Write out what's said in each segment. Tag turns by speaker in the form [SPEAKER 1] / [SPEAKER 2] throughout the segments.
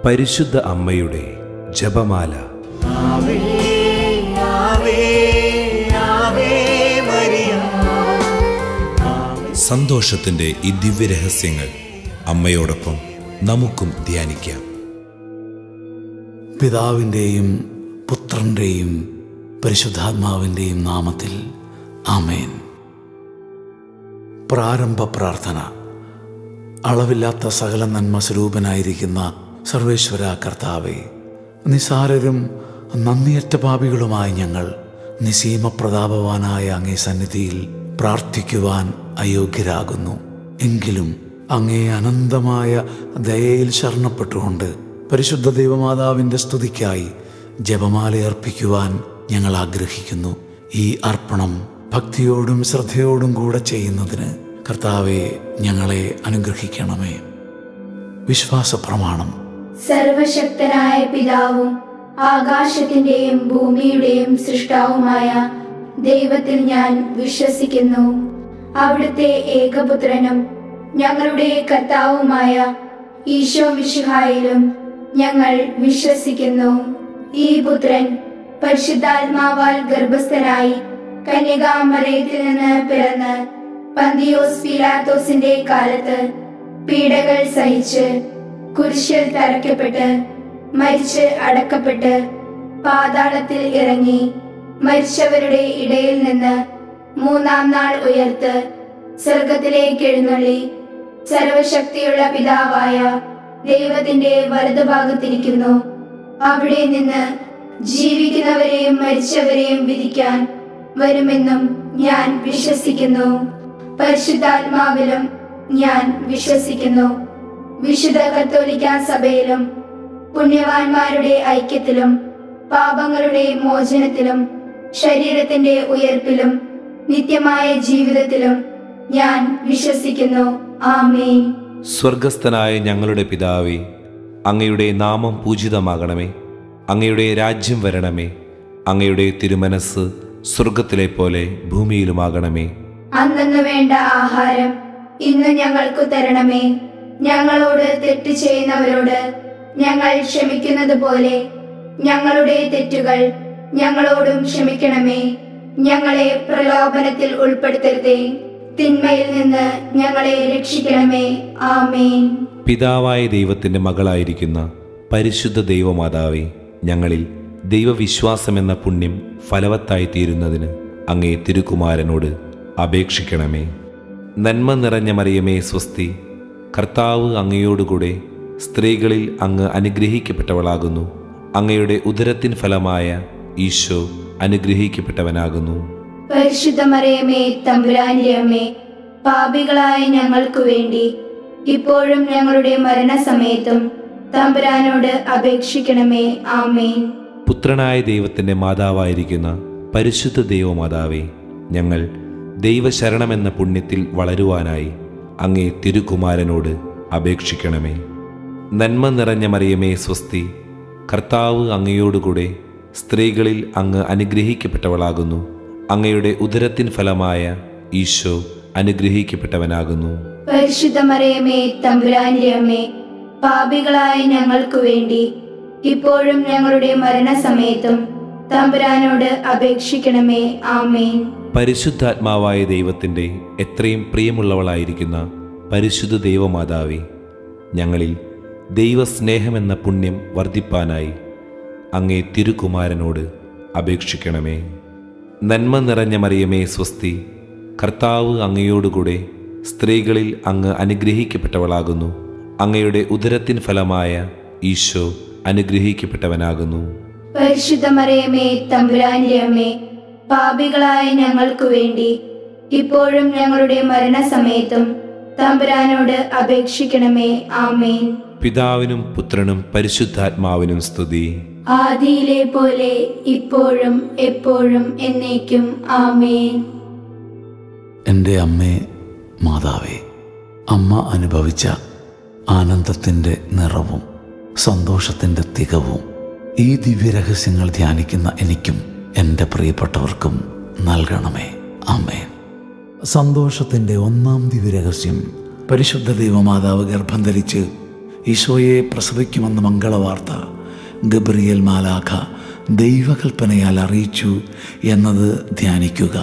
[SPEAKER 1] പരിശുദ്ധ അമ്മയുടെ ജപമാല
[SPEAKER 2] ആവേ ആവേ ആവേ മരിയ
[SPEAKER 1] സന്തോഷത്തിന്റെ ഈ ദിവ്യരഹസ്യങ്ങൾ അമ്മയോടൊപ്പം നമുക്കും ധ്യാനിക്കാം
[SPEAKER 3] പിതാവിൻ്റെയും പുത്രൻ്റെയും പരിശുദ്ധാത്മാവിൻ്റെയും നാമത്തിൽ ആമേൻ പ്രാരംഭ പ്രാർത്ഥന അളവില്ലാത്ത സകല നന്മ സ്വരൂപനായിരിക്കുന്ന സർവേശ്വര കർത്താവെ നിസാരരും നന്ദിയറ്റ പാപികളുമായി ഞങ്ങൾ നിസീമ പ്രതാപവാനായ അങ്ങേ സന്നിധിയിൽ പ്രാർത്ഥിക്കുവാൻ അയോഗ്യരാകുന്നു എങ്കിലും അങ്ങേ അനന്തമായ ദയയിൽ ശരണപ്പെട്ടുകൊണ്ട് പരിശുദ്ധ ദൈവമാതാവിൻ്റെ സ്തുതിക്കായി ജപമാല അർപ്പിക്കുവാൻ ഞങ്ങൾ ആഗ്രഹിക്കുന്നു ഈ അർപ്പണം ഭക്തിയോടും ശ്രദ്ധയോടും കൂടെ ചെയ്യുന്നതിന് കർത്താവെ ഞങ്ങളെ അനുഗ്രഹിക്കണമേ വിശ്വാസ പ്രമാണം
[SPEAKER 4] സർവശക്തനായ പിതാവും ആകാശത്തിന്റെയും ഭൂമിയുടെയും സൃഷ്ടാവുമായ ദൈവത്തിൽ ഞാൻ വിശ്വസിക്കുന്നു അവിടുത്തെ ഏകപുത്രനും ഞങ്ങളുടെ കർത്താവുമായ ഈശോ മിശിഹായിലും ഞങ്ങൾ വിശ്വസിക്കുന്നു ഈ പുത്രൻ പരിശുദ്ധാത്മാവാൽ ഗർഭസ്ഥനായി കന്യകാമറയത്തിൽ നിന്ന് പിറന്ന് പന്തിയോസ് പീലാത്തോസിന്റെ കാലത്ത് പീഡകൾ സഹിച്ച് കുരിശിൽ തറയ്ക്കപ്പെട്ട് മരിച്ച് അടക്കപ്പെട്ട് പാതാളത്തിൽ ഇറങ്ങി മരിച്ചവരുടെ ഇടയിൽ നിന്ന് മൂന്നാം നാൾ ഉയർത്ത് സ്വർഗത്തിലേക്ക് എഴുന്നള്ളി സർവശക്തിയുള്ള പിതാവായ ദൈവത്തിന്റെ വലതുഭാഗത്തിരിക്കുന്നു അവിടെ നിന്ന് ജീവിക്കുന്നവരെയും മരിച്ചവരെയും വിധിക്കാൻ വരുമെന്നും ഞാൻ വിശ്വസിക്കുന്നു പരിശുദ്ധാത്മാവിലും ഞാൻ വിശ്വസിക്കുന്നു വിശുദ്ധ കത്തോലിക്ക സഭയിലും പുണ്യവാന്മാരുടെ ഐക്യത്തിലും പാപങ്ങളുടെ മോചനത്തിലും ശരീരത്തിന്റെ ഉയർപ്പിലും നിത്യമായ ജീവിതത്തിലും ഞാൻ വിശ്വസിക്കുന്നു ആമേൻ
[SPEAKER 1] സ്വർഗസ്ഥനായ ഞങ്ങളുടെ പിതാവേ അങ്ങയുടെ നാമം പൂജിതമാകണമേ അങ്ങയുടെ രാജ്യം വരണമേ അങ്ങയുടെ തിരുമനസ് സ്വർഗത്തിലെ പോലെ ഭൂമിയിലുമാകണമേ
[SPEAKER 4] അന്നു വേണ്ട ആഹാരം ഇന്ന് ഞങ്ങൾക്ക് തരണമേ ഞങ്ങളോട് തെറ്റ് ചെയ്യുന്നവരോട് ഞങ്ങൾ ക്ഷമിക്കുന്നത് പോലെ ഞങ്ങളുടെ തെറ്റുകൾ ഞങ്ങളോടും ക്ഷമിക്കണമേ ഞങ്ങളെ പ്രലോഭനത്തിൽ ഉൾപ്പെടുത്തരുതേ തിന്മയിൽ നിന്ന് ഞങ്ങളെ രക്ഷിക്കണമേ ആമേൻ
[SPEAKER 1] പിതാവായ ദൈവത്തിൻ്റെ മകളായിരിക്കുന്ന പരിശുദ്ധ ദൈവമാതാവേ ഞങ്ങളിൽ ദൈവവിശ്വാസമെന്ന പുണ്യം ഫലവത്തായി തീരുന്നതിന് അങ്ങേ തിരുക്കുമാരനോട് അപേക്ഷിക്കണമേ നന്മ നിറഞ്ഞ മറിയമേ സ്വസ്തി കർത്താവ് അങ്ങയോടുകൂടെ സ്ത്രീകളിൽ അങ്ങ് അനുഗ്രഹിക്കപ്പെട്ടവളാകുന്നു അങ്ങയുടെ ഉദരത്തിൻ ഫലമായ ഈശോ അനുഗ്രഹിക്കപ്പെട്ടവനാകുന്നു
[SPEAKER 4] പരിശുദ്ധ മറിയമേ തമ്പുരാന്റെ അമ്മേ പാപികളായ ഞങ്ങൾക്ക് വേണ്ടി ഇപ്പോഴും ഞങ്ങളുടെ മരണസമയത്തും തമ്പുരാനോട് അപേക്ഷിക്കണമേ ആമേൻ
[SPEAKER 1] പുത്രനായ ദൈവത്തിൻ്റെ മാതാവായിരിക്കുന്ന പരിശുദ്ധ ദൈവമാതാവേ ഞങ്ങൾ ദൈവശരണമെന്ന പുണ്യത്തിൽ വളരുവാനായി അങ്ങേ തിരുകുമാരനോട് അപേക്ഷിക്കണമേ നന്മ നിറഞ്ഞ മറിയമേ സ്വസ്തി കർത്താവ് അങ്ങയോടുകൂടെ സ്ത്രീകളിൽ അങ്ങ് അനുഗ്രഹിക്കപ്പെട്ടവളാകുന്നു അങ്ങയുടെ ഉദരത്തിൻ ഫലമായ ഈശോ അനുഗ്രഹിക്കപ്പെട്ടവനാകുന്നു
[SPEAKER 4] പരിശുദ്ധ മറിയമേ തമ്പുരാന്റെ അമ്മേ പാപികളായ ഞങ്ങൾക്ക് വേണ്ടി ഇപ്പോഴും ഞങ്ങളുടെ മരണസമയത്തും തമ്പുരാനോട് അപേക്ഷിക്കണമേ ആമേൻ
[SPEAKER 1] പരിശുദ്ധാത്മാവായ ദൈവത്തിൻ്റെ എത്രയും പ്രിയമുള്ളവളായിരിക്കുന്ന പരിശുദ്ധ ദൈവമാതാവേ ഞങ്ങളിൽ ദൈവസ്നേഹമെന്ന പുണ്യം വർദ്ധിപ്പാനായി അങ്ങേ തിരുകുമാരനോട് അപേക്ഷിക്കണമേ നന്മ നിറഞ്ഞ മറിയമേ സ്വസ്തി കർത്താവ് അങ്ങയോടുകൂടെ സ്ത്രീകളിൽ അങ്ങ് അനുഗ്രഹിക്കപ്പെട്ടവളാകുന്നു അങ്ങയുടെ ഉദരത്തിൻ ഫലമായ ഈശോ അനുഗ്രഹിക്കപ്പെട്ടവനാകുന്നു
[SPEAKER 4] പരിശുദ്ധ മറിയമേ തമ്പുരാന്റെ അമ്മേ പാപികളായ ഞങ്ങൾക്ക് വേണ്ടി ഇപ്പോഴും ഞങ്ങളുടെ മരണസമയത്തും തമ്പുരാനോട് അപേക്ഷിക്കണമേ ആമേൻ
[SPEAKER 1] പിതാവിനും പുത്രനും പരിശുദ്ധാത്മാവിനും സ്തുതി
[SPEAKER 4] ആദിയിലെ പോലെ ഇപ്പോഴും എപ്പോഴും എന്നേക്കും ആമേൻ
[SPEAKER 3] എൻ്റെ അമ്മേ മാതാവേ അമ്മ അനുഭവിച്ച ആനന്ദത്തിൻ്റെ നിറവും സന്തോഷത്തിൻ്റെ തികവും ഈ ദിവ്യരഹസ്യങ്ങൾ ധ്യാനിക്കുന്ന എനിക്കും എൻ്റെ പ്രിയപ്പെട്ടവർക്കും നൽകണമേ അമ്മേൻ സന്തോഷത്തിൻ്റെ ഒന്നാം ദിവ്യരഹസ്യം പരിശുദ്ധ ദൈവമാതാവ് ഗർഭം ധരിച്ച് ഈശോയെ പ്രസവിക്കുമെന്ന മംഗളവാർത്ത ഗബ്രിയേൽ മാലാഖ ദൈവകൽപ്പനയാൽ അറിയിച്ചു എന്നത് ധ്യാനിക്കുക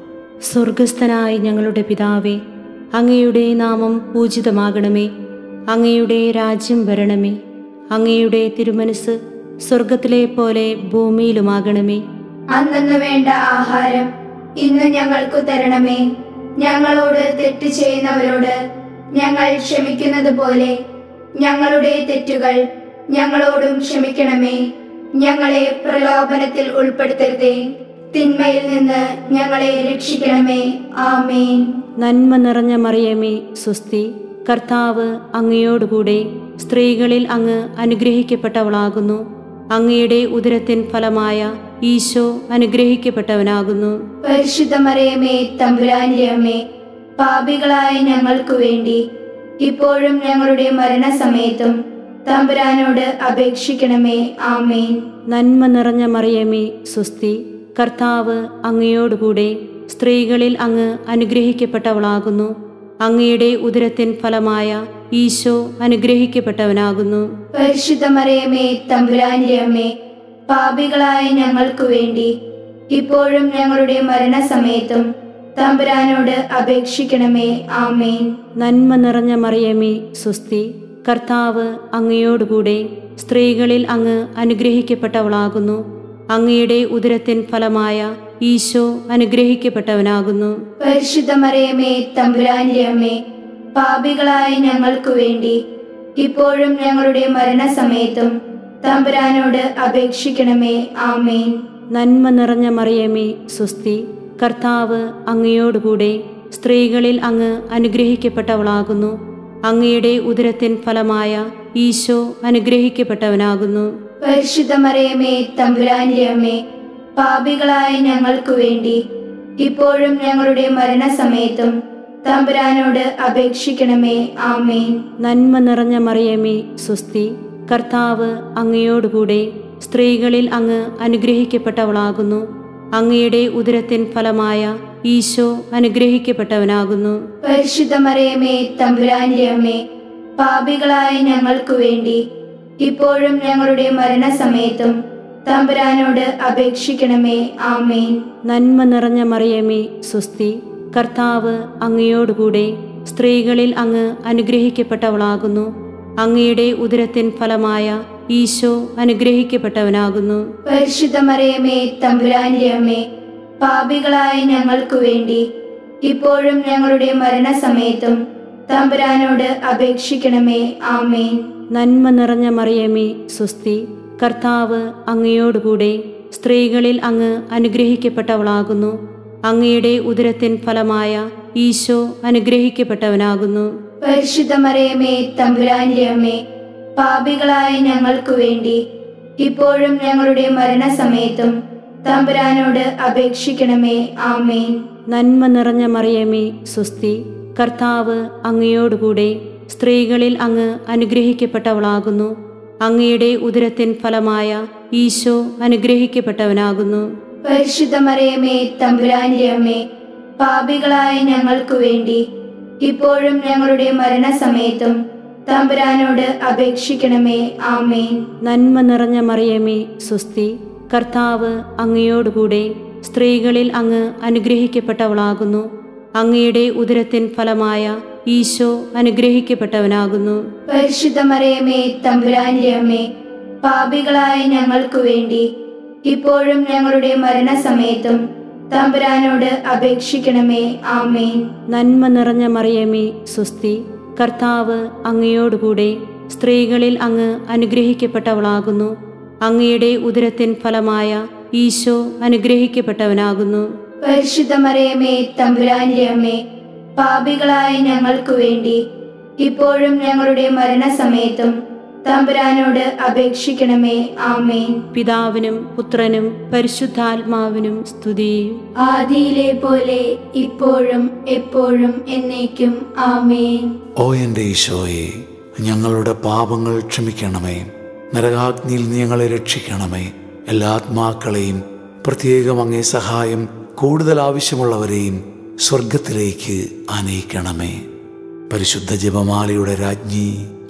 [SPEAKER 5] സ്വർഗസ്ഥനായ ഞങ്ങളുടെ പിതാവേ അങ്ങയുടെ നാമം പൂജിതമാകണമേ അങ്ങയുടെ രാജ്യം വരണമേ അങ്ങയുടെ തിരുമനസ് സ്വർഗത്തിലെ പോലെ ഭൂമിയിലുമാകണമേ
[SPEAKER 4] അന്നു വേണ്ട ആഹാരം ഇന്ന് ഞങ്ങൾക്കു തരണമേ ഞങ്ങളോട് തെറ്റ് ചെയ്യുന്നവരോട് ഞങ്ങൾ ക്ഷമിക്കുന്നത് പോലെ ഞങ്ങളുടെ തെറ്റുകൾ ഞങ്ങളോടും ക്ഷമിക്കണമേ ഞങ്ങളെ പ്രലോഭനത്തിൽ ഉൾപ്പെടുത്തരുതേ തിന്മയിൽ നിന്ന് ഞങ്ങളെ രക്ഷിക്കണമേ ആമേൻ
[SPEAKER 5] നന്മ നിറഞ്ഞ മറിയമേ സുസ്തി കർത്താവ് അങ്ങയോടുകൂടെ സ്ത്രീകളിൽ അങ്ങ് അനുഗ്രഹിക്കപ്പെട്ടവളാകുന്നു അങ്ങയുടെ ഉദരത്തിൻ ഫലമായ ഈശോ അനുഗ്രഹിക്കപ്പെട്ടവനാകുന്നു
[SPEAKER 4] പരിശുദ്ധ മറിയമേ തമ്പുരാന്റെ അമ്മേ പാപികളായ ഞങ്ങൾക്കു വേണ്ടി ഇപ്പോഴും ഞങ്ങളുടെ മരണസമയത്തും തമ്പുരാനോട് അപേക്ഷിക്കണമേ ആമേൻ
[SPEAKER 5] നന്മ നിറഞ്ഞ മറിയമേ സുസ്തി കർത്താവ് അങ്ങയോടുകൂടെ സ്ത്രീകളിൽ അങ്ങ് അനുഗ്രഹിക്കപ്പെട്ടവളാകുന്നു അങ്ങയുടെ ഉദരത്തിൻ ഫലമായ ഈശോ അനുഗ്രഹിക്കപ്പെട്ടവനാകുന്നു
[SPEAKER 4] പരിശുദ്ധ മറിയമേ തമ്പുരാന്റെ അമ്മേ പാപികളായ ഞങ്ങൾക്കു വേണ്ടി ഇപ്പോഴും ഞങ്ങളുടെ മരണസമയത്തും തമ്പുരാനോട് അപേക്ഷിക്കണമേ ആമേൻ
[SPEAKER 5] നന്മ നിറഞ്ഞ മറിയമേ സുസ്തി കർത്താവ് അങ്ങയോടുകൂടെ സ്ത്രീകളിൽ അങ്ങ് അനുഗ്രഹിക്കപ്പെട്ടവളാകുന്നു അങ്ങയുടെ ഉദരത്തിൻ ഫലമായ ഈശോ അനുഗ്രഹിക്കപ്പെട്ടവനാകുന്നു
[SPEAKER 4] പരിശുദ്ധ മറിയമേ തമ്പുരാന്റെ അമ്മേ പാപികളായ ഞങ്ങൾക്കു വേണ്ടി ഇപ്പോഴും ഞങ്ങളുടെ മരണസമയത്തും തമ്പുരാനോട് അപേക്ഷിക്കണമേ ആമേൻ
[SPEAKER 5] നന്മ നിറഞ്ഞ മറിയമേ സുസ്തി കർത്താവ് അങ്ങയോടുകൂടെ സ്ത്രീകളിൽ അങ്ങ് അനുഗ്രഹിക്കപ്പെട്ടവളാകുന്നു അങ്ങയുടെ ഉദരത്തിൻ ഫലമായ ഈശോ അനുഗ്രഹിക്കപ്പെട്ടവനാകുന്നു
[SPEAKER 4] പരിശുദ്ധ മറിയമേ തമ്പുരാന്റെ അമ്മേ പാപികളായ ഞങ്ങൾക്കു വേണ്ടി ഇപ്പോഴും ഞങ്ങളുടെ മരണസമയത്തും തമ്പുരാനോട് അപേക്ഷിക്കണമേ ആമേൻ
[SPEAKER 5] നന്മ നിറഞ്ഞ മറിയമേ സുസ്തി കർത്താവ് അങ്ങയോടുകൂടെ സ്ത്രീകളിൽ അങ്ങ് അനുഗ്രഹിക്കപ്പെട്ടവളാകുന്നു അങ്ങയുടെ ഉദരത്തിൻ ഫലമായ ഈശോ അനുഗ്രഹിക്കപ്പെട്ടവനാകുന്നു
[SPEAKER 4] പരിശുദ്ധ മറിയമേ തമ്പുരാന്റെ അമ്മേ പാപികളായ ഞങ്ങൾക്കു വേണ്ടി ഇപ്പോഴും ഞങ്ങളുടെ മരണസമയത്തും തമ്പുരാനോട് അപേക്ഷിക്കണമേ ആമേൻ
[SPEAKER 5] നന്മ നിറഞ്ഞ മറിയമേ സുസ്തി കർത്താവ് അങ്ങയോടുകൂടെ സ്ത്രീകളിൽ അങ്ങ് അനുഗ്രഹിക്കപ്പെട്ടവളാകുന്നു അങ്ങയുടെ ഉദരത്തിൻ ഫലമായ ഈശോ അനുഗ്രഹിക്കപ്പെട്ടവനാകുന്നു
[SPEAKER 4] പരിശുദ്ധ മറിയമേ തമ്പുരാന്റെ അമ്മേ പാപികളായ ഞങ്ങൾക്കു വേണ്ടി ഇപ്പോഴും ഞങ്ങളുടെ മരണസമയത്തും തമ്പുരാനോട് അപേക്ഷിക്കണമേ ആമേൻ
[SPEAKER 5] നന്മ നിറഞ്ഞ മറിയമേ സുസ്തി കർത്താവ് അങ്ങയോടുകൂടെ സ്ത്രീകളിൽ അങ്ങ് അനുഗ്രഹിക്കപ്പെട്ടവളാകുന്നു അങ്ങയുടെ ഉദരത്തിൻ ഫലമായ ഈശോ അനുഗ്രഹിക്കപ്പെട്ടവനാകുന്നു
[SPEAKER 4] പരിശുദ്ധ മറിയമേ തമ്പുരാന്റെ അമ്മേ പാപികളായ ഞങ്ങൾക്കു വേണ്ടി ഇപ്പോഴും ഞങ്ങളുടെ മരണസമയത്തും തമ്പുരാനോട് അപേക്ഷിക്കണമേ ആമേൻ
[SPEAKER 5] നന്മ നിറഞ്ഞ മറിയമേ സുസ്തി കർത്താവ് അങ്ങയോടുകൂടെ സ്ത്രീകളിൽ അങ്ങ് അനുഗ്രഹിക്കപ്പെട്ടവളാകുന്നു അങ്ങയുടെ ഉദരത്തിൻ ഫലമായ ഈശോ അനുഗ്രഹിക്കപ്പെട്ടവനാകുന്നു
[SPEAKER 4] പരിശുദ്ധ മറിയമേ തമ്പുരാന്റെ അമ്മേ പാപികളായ ഞങ്ങൾക്കു വേണ്ടി ഇപ്പോഴും ഞങ്ങളുടെ മരണസമയത്തും തമ്പുരാനോട് അപേക്ഷിക്കണമേ ആമേൻ
[SPEAKER 5] നന്മ നിറഞ്ഞ മറിയമേ സുസ്തി കർത്താവ് അങ്ങയോടുകൂടെ സ്ത്രീകളിൽ അങ്ങ് അനുഗ്രഹിക്കപ്പെട്ടവളാകുന്നു അങ്ങയുടെ ഉദരത്തിൻ ഫലമായ ഈശോ അനുഗ്രഹിക്കപ്പെട്ടവനാകുന്നു
[SPEAKER 4] പരിശുദ്ധ മറിയമേ തമ്പുരാന്റെ അമ്മേ പാപികളായ ഞങ്ങൾക്കു വേണ്ടി ഇപ്പോഴും ഞങ്ങളുടെ മരണസമയത്തും തമ്പുരാനോട് അപേക്ഷിക്കണമേ ആമേൻ
[SPEAKER 5] നന്മ നിറഞ്ഞ മറിയമേ സുസ്തി കർത്താവ് അങ്ങയോടുകൂടെ സ്ത്രീകളിൽ അങ്ങ് അനുഗ്രഹിക്കപ്പെട്ടവളാകുന്നു അങ്ങയുടെ ഉദരത്തിൻ ഫലമായ ഈശോ അനുഗ്രഹിക്കപ്പെട്ടവനാകുന്നു
[SPEAKER 4] പരിശുദ്ധ മറിയമേ തമ്പുരാന്റെ അമ്മേ പാപികളായ ഞങ്ങൾക്കു വേണ്ടി ഇപ്പോഴും ഞങ്ങളുടെ മരണസമയത്തും തമ്പുരാനോട് അപേക്ഷിക്കണമേ ആമേൻ
[SPEAKER 5] പിതാവിനും പുത്രനും പരിശുദ്ധാത്മാവിനും സ്തുതി
[SPEAKER 4] ആദിയിലെ പോലെ ഇപ്പോഴും എപ്പോഴും എന്നേക്കും ആമേൻ
[SPEAKER 3] ഓ എൻ്റെ ഈശോയെ ഞങ്ങളുടെ പാപങ്ങൾ ക്ഷമിക്കണമേ നരകാഗ്നിയിൽ നീ ഞങ്ങളെ രക്ഷിക്കണമേ എല്ലാ ആത്മാക്കളെയും പ്രത്യേകം അങ്ങേ സഹായം കൂടുതൽ ആവശ്യമുള്ളവരെയും സ്വർഗത്തിലേക്ക് ആനയിക്കണമേ പരിശുദ്ധ ജപമാലയുടെ രാജ്ഞി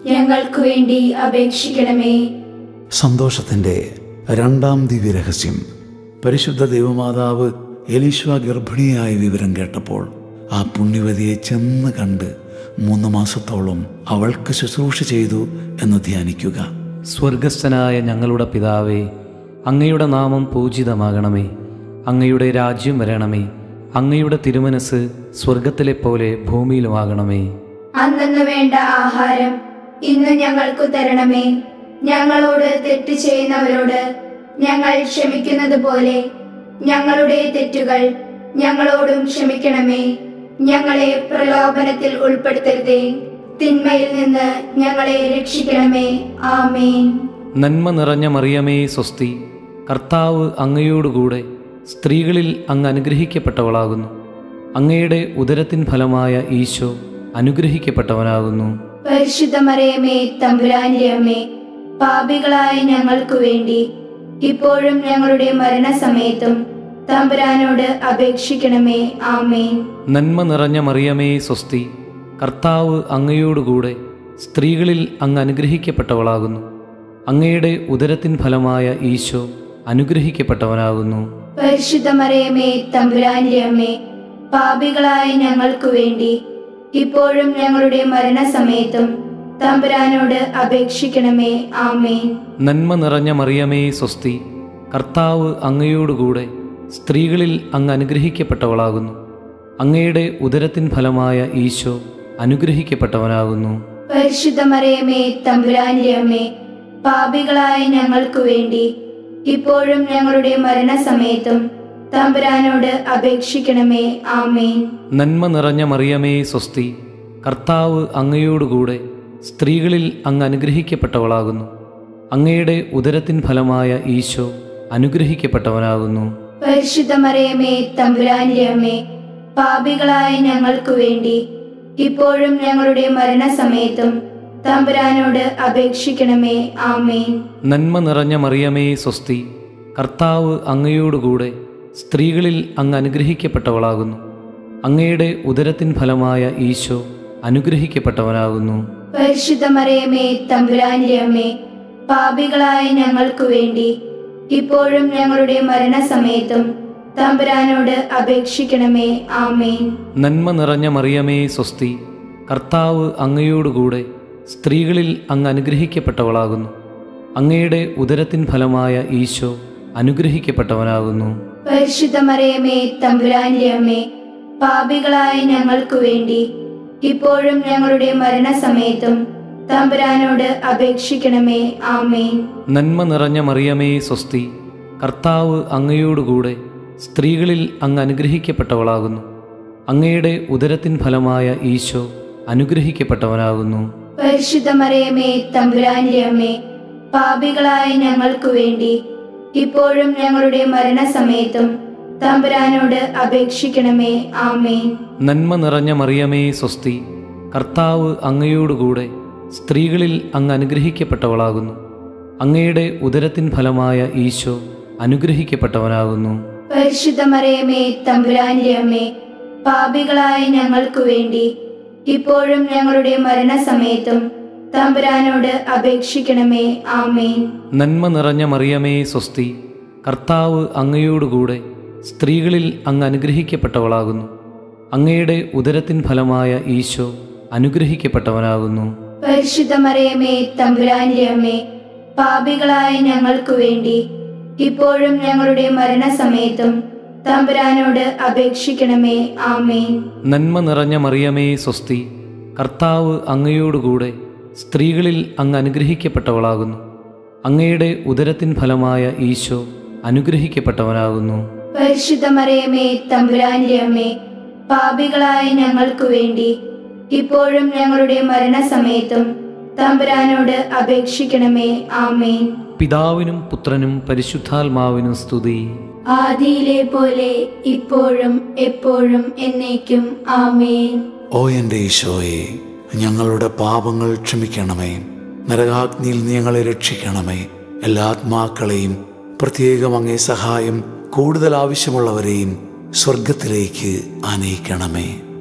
[SPEAKER 4] ഞങ്ങൾക്കു വേണ്ടി അപേക്ഷിക്കണമേ
[SPEAKER 3] സന്തോഷത്തിൻ്റെ രണ്ടാം ദിവ്യരഹസ്യം പരിശുദ്ധ ദൈവമാതാവ് എലീശ്വ ഗർഭിണിയായ വിവരം കേട്ടപ്പോൾ ആ പുണ്യവതിയെ ചെന്ന് കണ്ട് മൂന്ന് മാസത്തോളം അവൾക്ക് ശുശ്രൂഷ ചെയ്തു എന്ന് ധ്യാനിക്കുക
[SPEAKER 6] സ്വർഗസ്ഥനായ ഞങ്ങളുടെ പിതാവേ അങ്ങയുടെ നാമം പൂജിതമാകണമേ അങ്ങയുടെ രാജ്യം വരണമേ അങ്ങയുടെ തിരുമനസ് സ്വർഗത്തിലെ പോലെ ഭൂമിയിലുമാകണമേ
[SPEAKER 4] അന്നു വേണ്ട ആഹാരം ഇന്ന് ഞങ്ങൾക്കു തരണമേ ഞങ്ങളോട് തെറ്റ് ചെയ്യുന്നവരോട് ഞങ്ങൾ ക്ഷമിക്കുന്നത് പോലെ ഞങ്ങളുടെ തെറ്റുകൾ ഞങ്ങളോടും ക്ഷമിക്കണമേ ഞങ്ങളെ പ്രലോഭനത്തിൽ ഉൾപ്പെടുത്തരുതേ തിന്മയിൽ നിന്ന് ഞങ്ങളെ രക്ഷിക്കണമേ ആമേൻ
[SPEAKER 6] നന്മ നിറഞ്ഞ മറിയമേ സ്വസ്തി കർത്താവ് അങ്ങയോടുകൂടെ സ്ത്രീകളിൽ അങ്ങ് അനുഗ്രഹിക്കപ്പെട്ടവളാകുന്നു അങ്ങയുടെ ഉദരത്തിൻ ഫലമായ ഈശോ അനുഗ്രഹിക്കപ്പെട്ടവനാകുന്നു
[SPEAKER 4] പരിശുദ്ധ മറിയമേ തമ്പുരാന്റെ അമ്മേ പാപികളായ ഞങ്ങൾക്കു വേണ്ടി ഇപ്പോഴും ഞങ്ങളുടെ മരണസമയത്തും തമ്പുരാനോട് അപേക്ഷിക്കണമേ ആമേൻ
[SPEAKER 6] നന്മ നിറഞ്ഞ മറിയമേ സ്വസ്തി കർത്താവ് അങ്ങയോടുകൂടെ സ്ത്രീകളിൽ അങ്ങ് അനുഗ്രഹിക്കപ്പെട്ടവളാകുന്നു അങ്ങയുടെ ഉദരത്തിൻ ഫലമായ ഈശോ അനുഗ്രഹിക്കപ്പെട്ടവനാകുന്നു
[SPEAKER 4] പരിശുദ്ധ മറിയമേ തമ്പുരാന്റെ അമ്മേ പാപികളായ ഞങ്ങൾക്കു വേണ്ടി ഇപ്പോഴും ഞങ്ങളുടെ മരണസമയത്തും തമ്പുരാനോട് അപേക്ഷിക്കണമേ ആമേൻ
[SPEAKER 6] നന്മ നിറഞ്ഞ മറിയമേ സ്വസ്തി കർത്താവ് അങ്ങയോടുകൂടെ സ്ത്രീകളിൽ അങ്ങ് അനുഗ്രഹിക്കപ്പെട്ടവളാകുന്നു അങ്ങയുടെ ഉദരത്തിൻ ഫലമായ ഈശോ അനുഗ്രഹിക്കപ്പെട്ടവനാകുന്നു
[SPEAKER 4] പരിശുദ്ധ മറിയമേ തമ്പുരാന്റെ അമ്മേ പാപികളായ ഞങ്ങൾക്കു വേണ്ടി ഇപ്പോഴും ഞങ്ങളുടെ മരണസമയത്തും തമ്പുരാനോട് അപേക്ഷിക്കണമേ ആമേൻ
[SPEAKER 6] നന്മ നിറഞ്ഞ മറിയമേ സ്വസ്തി കർത്താവ് അങ്ങയോടുകൂടെ സ്ത്രീകളിൽ അങ്ങ് അനുഗ്രഹിക്കപ്പെട്ടവളാകുന്നു അങ്ങയുടെ ഉദരത്തിൻ ഫലമായ ഈശോ അനുഗ്രഹിക്കപ്പെട്ടവനാകുന്നു
[SPEAKER 4] പരിശുദ്ധ മറിയമേ തമ്പുരാന്റെ അമ്മേ പാപികളായ ഞങ്ങൾക്കു വേണ്ടി ഇപ്പോഴും ഞങ്ങളുടെ മരണസമയത്തും തമ്പുരാനോട് അപേക്ഷിക്കണമേ ആമേൻ
[SPEAKER 6] നന്മ നിറഞ്ഞ മറിയമേ സ്വസ്തി കർത്താവ് അങ്ങയോടുകൂടെ സ്ത്രീകളിൽ അങ്ങ് അനുഗ്രഹിക്കപ്പെട്ടവളാകുന്നു അങ്ങയുടെ ഉദരത്തിൻ ഫലമായ ഈശോ അനുഗ്രഹിക്കപ്പെട്ടവനാകുന്നു
[SPEAKER 4] പരിശുദ്ധ മറിയമേ തമ്പുരാന്റെ അമ്മേ പാപികളായ ഞങ്ങൾക്കു വേണ്ടി ഇപ്പോഴും ഞങ്ങളുടെ മരണസമയത്തും തമ്പുരാനോട് അപേക്ഷിക്കണമേ ആമേൻ
[SPEAKER 6] നന്മ നിറഞ്ഞ മറിയമേ സ്വസ്തി കർത്താവ് അങ്ങയോടുകൂടെ സ്ത്രീകളിൽ അങ്ങ് അനുഗ്രഹിക്കപ്പെട്ടവളാകുന്നു അങ്ങയുടെ ഉദരത്തിൻ ഫലമായ ഈശോ അനുഗ്രഹിക്കപ്പെട്ടവനാകുന്നു
[SPEAKER 4] പരിശുദ്ധ മറിയമേ തമ്പുരാന്റെ അമ്മേ പാപികളായ ഞങ്ങൾക്കു വേണ്ടി ഇപ്പോഴും ഞങ്ങളുടെ മരണസമയത്തും തമ്പുരാനോട് അപേക്ഷിക്കണമേ ആമേൻ
[SPEAKER 6] നന്മ നിറഞ്ഞ മറിയമേ സ്വസ്തി കർത്താവ് അങ്ങയോടുകൂടെ സ്ത്രീകളിൽ അങ്ങ് അനുഗ്രഹിക്കപ്പെട്ടവളാകുന്നു അങ്ങയുടെ ഉദരത്തിൻ ഫലമായ ഈശോ അനുഗ്രഹിക്കപ്പെട്ടവനാകുന്നു
[SPEAKER 4] പരിശുദ്ധ മറിയമേ തമ്പുരാന്റെ അമ്മേ പാപികളായ ഞങ്ങൾക്കു വേണ്ടി ഇപ്പോഴും ഞങ്ങളുടെ മരണസമയത്തും തമ്പുരാനോട് അപേക്ഷിക്കണമേ ആമേൻ
[SPEAKER 6] നന്മ നിറഞ്ഞ മറിയമേ സ്വസ്തി കർത്താവ് അങ്ങയോടുകൂടെ സ്ത്രീകളിൽ അങ്ങ് അനുഗ്രഹിക്കപ്പെട്ടവളാകുന്നു അങ്ങയുടെ ഉദരത്തിൻ ഫലമായ ഈശോ അനുഗ്രഹിക്കപ്പെട്ടവനാകുന്നു
[SPEAKER 4] പരിശുദ്ധ മറിയമേ തമ്പുരാന്റെ അമ്മേ പാപികളായ ഞങ്ങൾക്കു വേണ്ടി ഇപ്പോഴും ഞങ്ങളുടെ മരണസമയത്തും തമ്പുരാനോട് അപേക്ഷിക്കണമേ ആമേൻ
[SPEAKER 6] നന്മ നിറഞ്ഞ മറിയമേ സ്വസ്തി കർത്താവ് അങ്ങയോടുകൂടെ സ്ത്രീകളിൽ അങ്ങ് അനുഗ്രഹിക്കപ്പെട്ടവളാകുന്നു അങ്ങയുടെ ഉദരത്തിൻ ഫലമായ ഈശോ അനുഗ്രഹിക്കപ്പെട്ടവനാകുന്നു
[SPEAKER 4] പരിശുദ്ധ മറിയമേ തമ്പുരാന്റെ അമ്മേ പാപികളായ ഞങ്ങൾക്കു വേണ്ടി ഇപ്പോഴും ഞങ്ങളുടെ മരണസമയത്തും തമ്പുരാനോട് അപേക്ഷിക്കണമേ ആമേൻ
[SPEAKER 6] നന്മ നിറഞ്ഞ മറിയമേ സ്വസ്തി കർത്താവ് അങ്ങയോടുകൂടെ സ്ത്രീകളിൽ അങ്ങ് അനുഗ്രഹിക്കപ്പെട്ടവളാകുന്നു അങ്ങയുടെ ഉദരത്തിൻ ഫലമായ ഈശോ അനുഗ്രഹിക്കപ്പെട്ടവനാകുന്നു
[SPEAKER 4] പരിശുദ്ധ മറിയമേ തമ്പുരാന്റെ അമ്മേ പാപികളായ ഞങ്ങൾക്കു വേണ്ടി ഇപ്പോഴും ഞങ്ങളുടെ മരണസമയത്തും തമ്പുരാനോട് അപേക്ഷിക്കണമേ ആമേൻ
[SPEAKER 6] പിതാവിനും പുത്രനും പരിശുദ്ധാത്മാവിനും സ്തുതി
[SPEAKER 4] ആദിയിലെ പോലെ ഇപ്പോഴും എപ്പോഴും എന്നേക്കും ആമേൻ
[SPEAKER 3] ഓ എൻ്റെ ഈശോയെ ഞങ്ങളുടെ പാപങ്ങൾ ക്ഷമിക്കണമേ നരകാഗ്നിയിൽ നീ ഞങ്ങളെ രക്ഷിക്കണമേ എല്ലാ ആത്മാക്കളെയും പ്രത്യേകം അങ്ങേ സഹായം കൂടുതൽ ആവശ്യമുള്ളവരെയും സ്വർഗത്തിലേക്ക് ആനയിക്കണമേ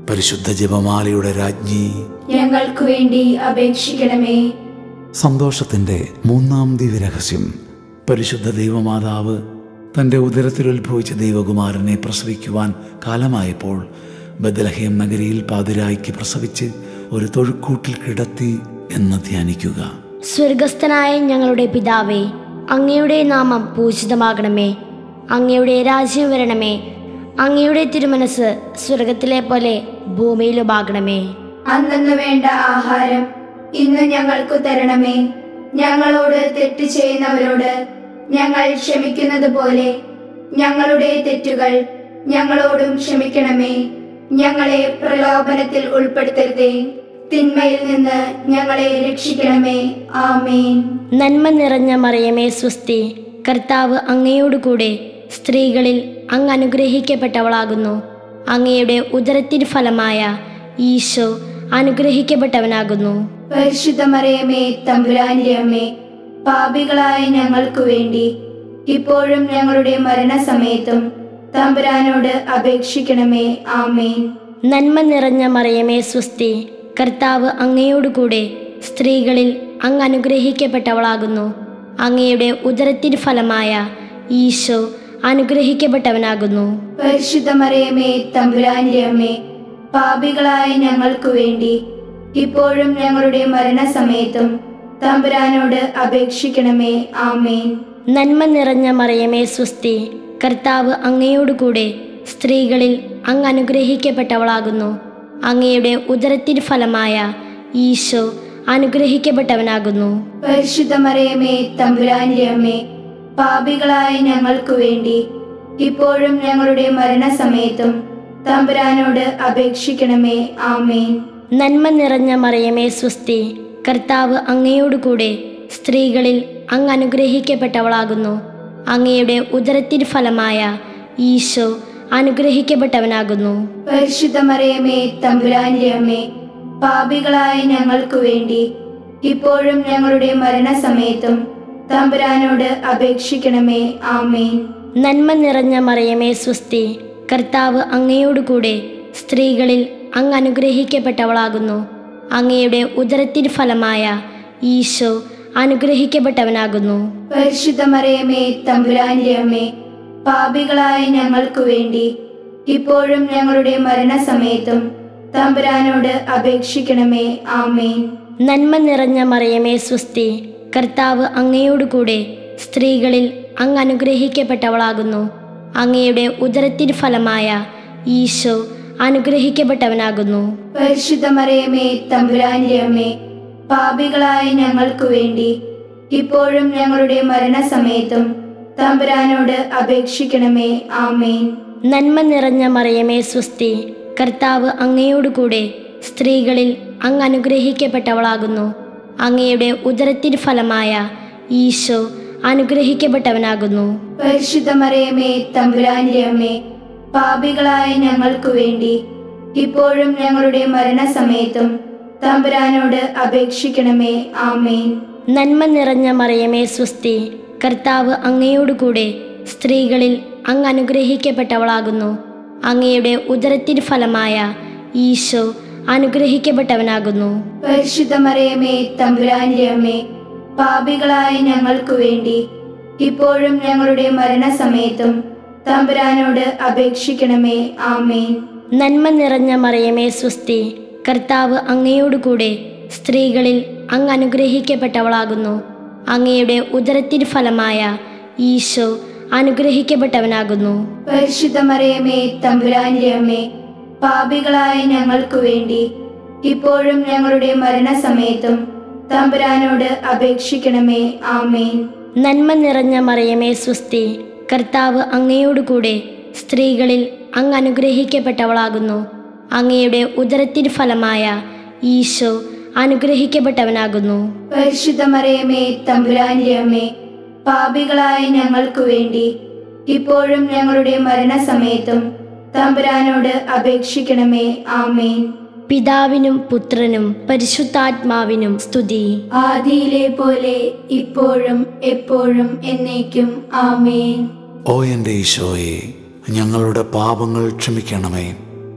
[SPEAKER 3] പരിശുദ്ധ ജപമാലയുടെ രാജ്ഞി
[SPEAKER 4] ഞങ്ങൾക്കു വേണ്ടി അപേക്ഷിക്കണമേ
[SPEAKER 3] സന്തോഷത്തിൻ്റെ മൂന്നാം ദിവ്യരഹസ്യം പരിശുദ്ധ ദൈവമാതാവ് തൻ്റെ ഉദരത്തിൽ ഉത്ഭവിച്ച ദൈവകുമാരനെ പ്രസവിക്കുവാൻ കാലമായപ്പോൾ ബദലഹേം നഗരിയിൽ പാതിരായ്ക്ക് പ്രസവിച്ച് ഒരു തൊഴുക്കൂട്ടിൽ കിടത്തി എന്ന് ധ്യാനിക്കുക
[SPEAKER 7] സ്വർഗസ്ഥനായ ഞങ്ങളുടെ പിതാവേ അങ്ങയുടെ നാമം പൂജിതമാകണമേ അങ്ങയുടെ രാജ്യം വരണമേ അങ്ങയുടെ തിരുമനസ് സ്വർഗത്തിലെ പോലെ ഭൂമിയിലുമാകണമേ
[SPEAKER 4] അന്നു വേണ്ട ആഹാരം ഇന്ന് ഞങ്ങൾക്കു തരണമേ ഞങ്ങളോട് തെറ്റ് ചെയ്യുന്നവരോട് ഞങ്ങൾ ക്ഷമിക്കുന്നത് പോലെ ഞങ്ങളുടെ തെറ്റുകൾ ഞങ്ങളോടും ക്ഷമിക്കണമേ ഞങ്ങളെ പ്രലോഭനത്തിൽ ഉൾപ്പെടുത്തരുതേ തിന്മയിൽ നിന്ന് ഞങ്ങളെ രക്ഷിക്കണമേ ആമേൻ
[SPEAKER 7] നന്മ നിറഞ്ഞ മറിയമേ സ്വസ്തി കർത്താവ് അങ്ങയോട് കൂടെ സ്ത്രീകളിൽ അങ്ങ് അനുഗ്രഹിക്കപ്പെട്ടവളാകുന്നു അങ്ങയുടെ ഉദരത്തിന് ഫലമായ ഈശോ അനുഗ്രഹിക്കപ്പെട്ടവനാകുന്നു
[SPEAKER 4] പരിശുദ്ധ മറിയമേ തമ്പുരാന്റെ അമ്മേ പാപികളായ ഞങ്ങൾക്കു വേണ്ടി ഇപ്പോഴും ഞങ്ങളുടെ മരണസമയത്തും തമ്പുരാനോട് അപേക്ഷിക്കണമേ ആമേൻ
[SPEAKER 7] നന്മ നിറഞ്ഞ മറിയമേ സ്വസ്തി കർത്താവ് അങ്ങയോട് കൂടെ സ്ത്രീകളിൽ അങ്ങ് അനുഗ്രഹിക്കപ്പെട്ടവളാകുന്നു അങ്ങയുടെ ഉദരത്തിന് ഫലമായ ഈശോ അനുഗ്രഹിക്കപ്പെട്ടവനാകുന്നു
[SPEAKER 4] പരിശുദ്ധ മറിയമേ തമ്പുരാന്റെ അമ്മേ പാപികളായ ഞങ്ങൾക്കു വേണ്ടി ഇപ്പോഴും ഞങ്ങളുടെ മരണസമയത്തും തമ്പുരാനോട് അപേക്ഷിക്കണമേ ആമേൻ
[SPEAKER 7] നന്മ നിറഞ്ഞ മറിയമേ സ്വസ്തി കർത്താവ് അങ്ങയോട് കൂടെ സ്ത്രീകളിൽ അങ്ങ് അനുഗ്രഹിക്കപ്പെട്ടവളാകുന്നു അങ്ങയുടെ ഉദരത്തിന് ഫലമായ ഈശോ അനുഗ്രഹിക്കപ്പെട്ടവനാകുന്നു
[SPEAKER 4] പരിശുദ്ധ മറിയമേ തമ്പുരാന്റെ അമ്മേ പാപികളായ ഞങ്ങൾക്കു വേണ്ടി ഇപ്പോഴും ഞങ്ങളുടെ മരണസമയത്തും തമ്പുരാനോട് അപേക്ഷിക്കണമേ ആമേൻ
[SPEAKER 7] നന്മ നിറഞ്ഞ മറിയമേ സ്വസ്തി കർത്താവ് അങ്ങയോട് കൂടെ സ്ത്രീകളിൽ അങ്ങ് അനുഗ്രഹിക്കപ്പെട്ടവളാകുന്നു അങ്ങയുടെ ഉദരത്തിന് ഫലമായ ഈശോ അനുഗ്രഹിക്കപ്പെട്ടവനാകുന്നു
[SPEAKER 4] പരിശുദ്ധ മറിയമേ തമ്പുരാന്റെ അമ്മേ പാപികളായ ഞങ്ങൾക്കു വേണ്ടി ഇപ്പോഴും ഞങ്ങളുടെ മരണസമയത്തും തമ്പുരാനോട് അപേക്ഷിക്കണമേ ആമേൻ
[SPEAKER 7] നന്മ നിറഞ്ഞ മറിയമേ സ്വസ്തി കർത്താവ് അങ്ങയോട് കൂടെ സ്ത്രീകളിൽ അങ്ങ് അനുഗ്രഹിക്കപ്പെട്ടവളാകുന്നു അങ്ങയുടെ ഉദരത്തിന് ഫലമായ ഈശോ അനുഗ്രഹിക്കപ്പെട്ടവനാകുന്നു
[SPEAKER 4] പരിശുദ്ധ മറിയമേ തമ്പുരാന്റെ അമ്മേ പാപികളായ ഞങ്ങൾക്കു വേണ്ടി ഇപ്പോഴും ഞങ്ങളുടെ മരണസമയത്തും തമ്പുരാനോട് അപേക്ഷിക്കണമേ ആമേൻ
[SPEAKER 7] നന്മ നിറഞ്ഞ മറിയമേ സ്വസ്തി കർത്താവ് അങ്ങയോട് കൂടെ സ്ത്രീകളിൽ അങ്ങ് അനുഗ്രഹിക്കപ്പെട്ടവളാകുന്നു അങ്ങയുടെ ഉദരത്തിന് ഫലമായ ഈശോ അനുഗ്രഹിക്കപ്പെട്ടവനാകുന്നു
[SPEAKER 4] പരിശുദ്ധ മറിയമേ തമ്പുരാന്റെ അമ്മേ പാപികളായ ഞങ്ങൾക്കു വേണ്ടി ഇപ്പോഴും ഞങ്ങളുടെ മരണസമയത്തും തമ്പുരാനോട് അപേക്ഷിക്കണമേ ആമേൻ
[SPEAKER 7] നന്മ നിറഞ്ഞ മറിയമേ സ്വസ്തി കർത്താവ് അങ്ങയോട് കൂടെ സ്ത്രീകളിൽ അങ്ങ് അനുഗ്രഹിക്കപ്പെട്ടവളാകുന്നു അങ്ങയുടെ ഉദരത്തിന് ഫലമായ ഈശോ അനുഗ്രഹിക്കപ്പെട്ടവനാകുന്നു
[SPEAKER 4] പരിശുദ്ധ മറിയമേ തമ്പുരാന്റെ അമ്മേ പാപികളായ ഞങ്ങൾക്കു വേണ്ടി ഇപ്പോഴും ഞങ്ങളുടെ മരണസമയത്തും തമ്പുരാനോട് അപേക്ഷിക്കണമേ ആമേൻ
[SPEAKER 7] നന്മ നിറഞ്ഞ മറിയമേ സ്വസ്തി കർത്താവ് അങ്ങയോട് കൂടെ സ്ത്രീകളിൽ അങ്ങ് അനുഗ്രഹിക്കപ്പെട്ടവളാകുന്നു അങ്ങയുടെ ഉദരത്തിന് ഫലമായ ഈശോ അനുഗ്രഹിക്കപ്പെട്ടവനാകുന്നു
[SPEAKER 4] പരിശുദ്ധ മറിയമേ തമ്പുരാന്റെ അമ്മേ പാപികളായ ഞങ്ങൾക്കു വേണ്ടി ഇപ്പോഴും ഞങ്ങളുടെ മരണസമയത്തും തമ്പുരാനോട് അപേക്ഷിക്കണമേ ആമേൻ
[SPEAKER 7] നന്മ നിറഞ്ഞ മറിയമേ സ്വസ്തി കർത്താവ് അങ്ങയോട് കൂടെ സ്ത്രീകളിൽ അങ്ങ് അനുഗ്രഹിക്കപ്പെട്ടവളാകുന്നു അങ്ങയുടെ ഉദരത്തിന് ഫലമായ ഈശോ അനുഗ്രഹിക്കപ്പെട്ടവനാകുന്നു
[SPEAKER 4] പരിശുദ്ധ മറിയമേ തമ്പുരാന്റെ അമ്മേ പാപികളായ ഞങ്ങൾക്കു വേണ്ടി ഇപ്പോഴും ഞങ്ങളുടെ മരണസമയത്തും തമ്പുരാനോട് അപേക്ഷിക്കണമേ ആമേൻ
[SPEAKER 7] നന്മ നിറഞ്ഞ മറിയമേ സ്വസ്തി കർത്താവ് അങ്ങയോട് കൂടെ സ്ത്രീകളിൽ അങ്ങ് അനുഗ്രഹിക്കപ്പെട്ടവളാകുന്നു അങ്ങയുടെ ഉദരത്തിന് ഫലമായ ഈശോ അനുഗ്രഹിക്കപ്പെട്ടവനാകുന്നു
[SPEAKER 4] പരിശുദ്ധ മറിയമേ തമ്പുരാന്റെ അമ്മേ പാപികളായ ഞങ്ങൾക്കു വേണ്ടി ഇപ്പോഴും ഞങ്ങളുടെ മരണസമയത്തും തമ്പുരാനോട് അപേക്ഷിക്കണമേ ആമേൻ
[SPEAKER 7] പിതാവിനും പുത്രനും പരിശുദ്ധാത്മാവിനും സ്തുതി
[SPEAKER 4] ആദിയിലെ പോലെ ഇപ്പോഴും എപ്പോഴും എന്നേക്കും ആമേൻ
[SPEAKER 3] ഓ എൻ്റെ ഈശോയെ ഞങ്ങളുടെ പാപങ്ങൾ ക്ഷമിക്കണമേ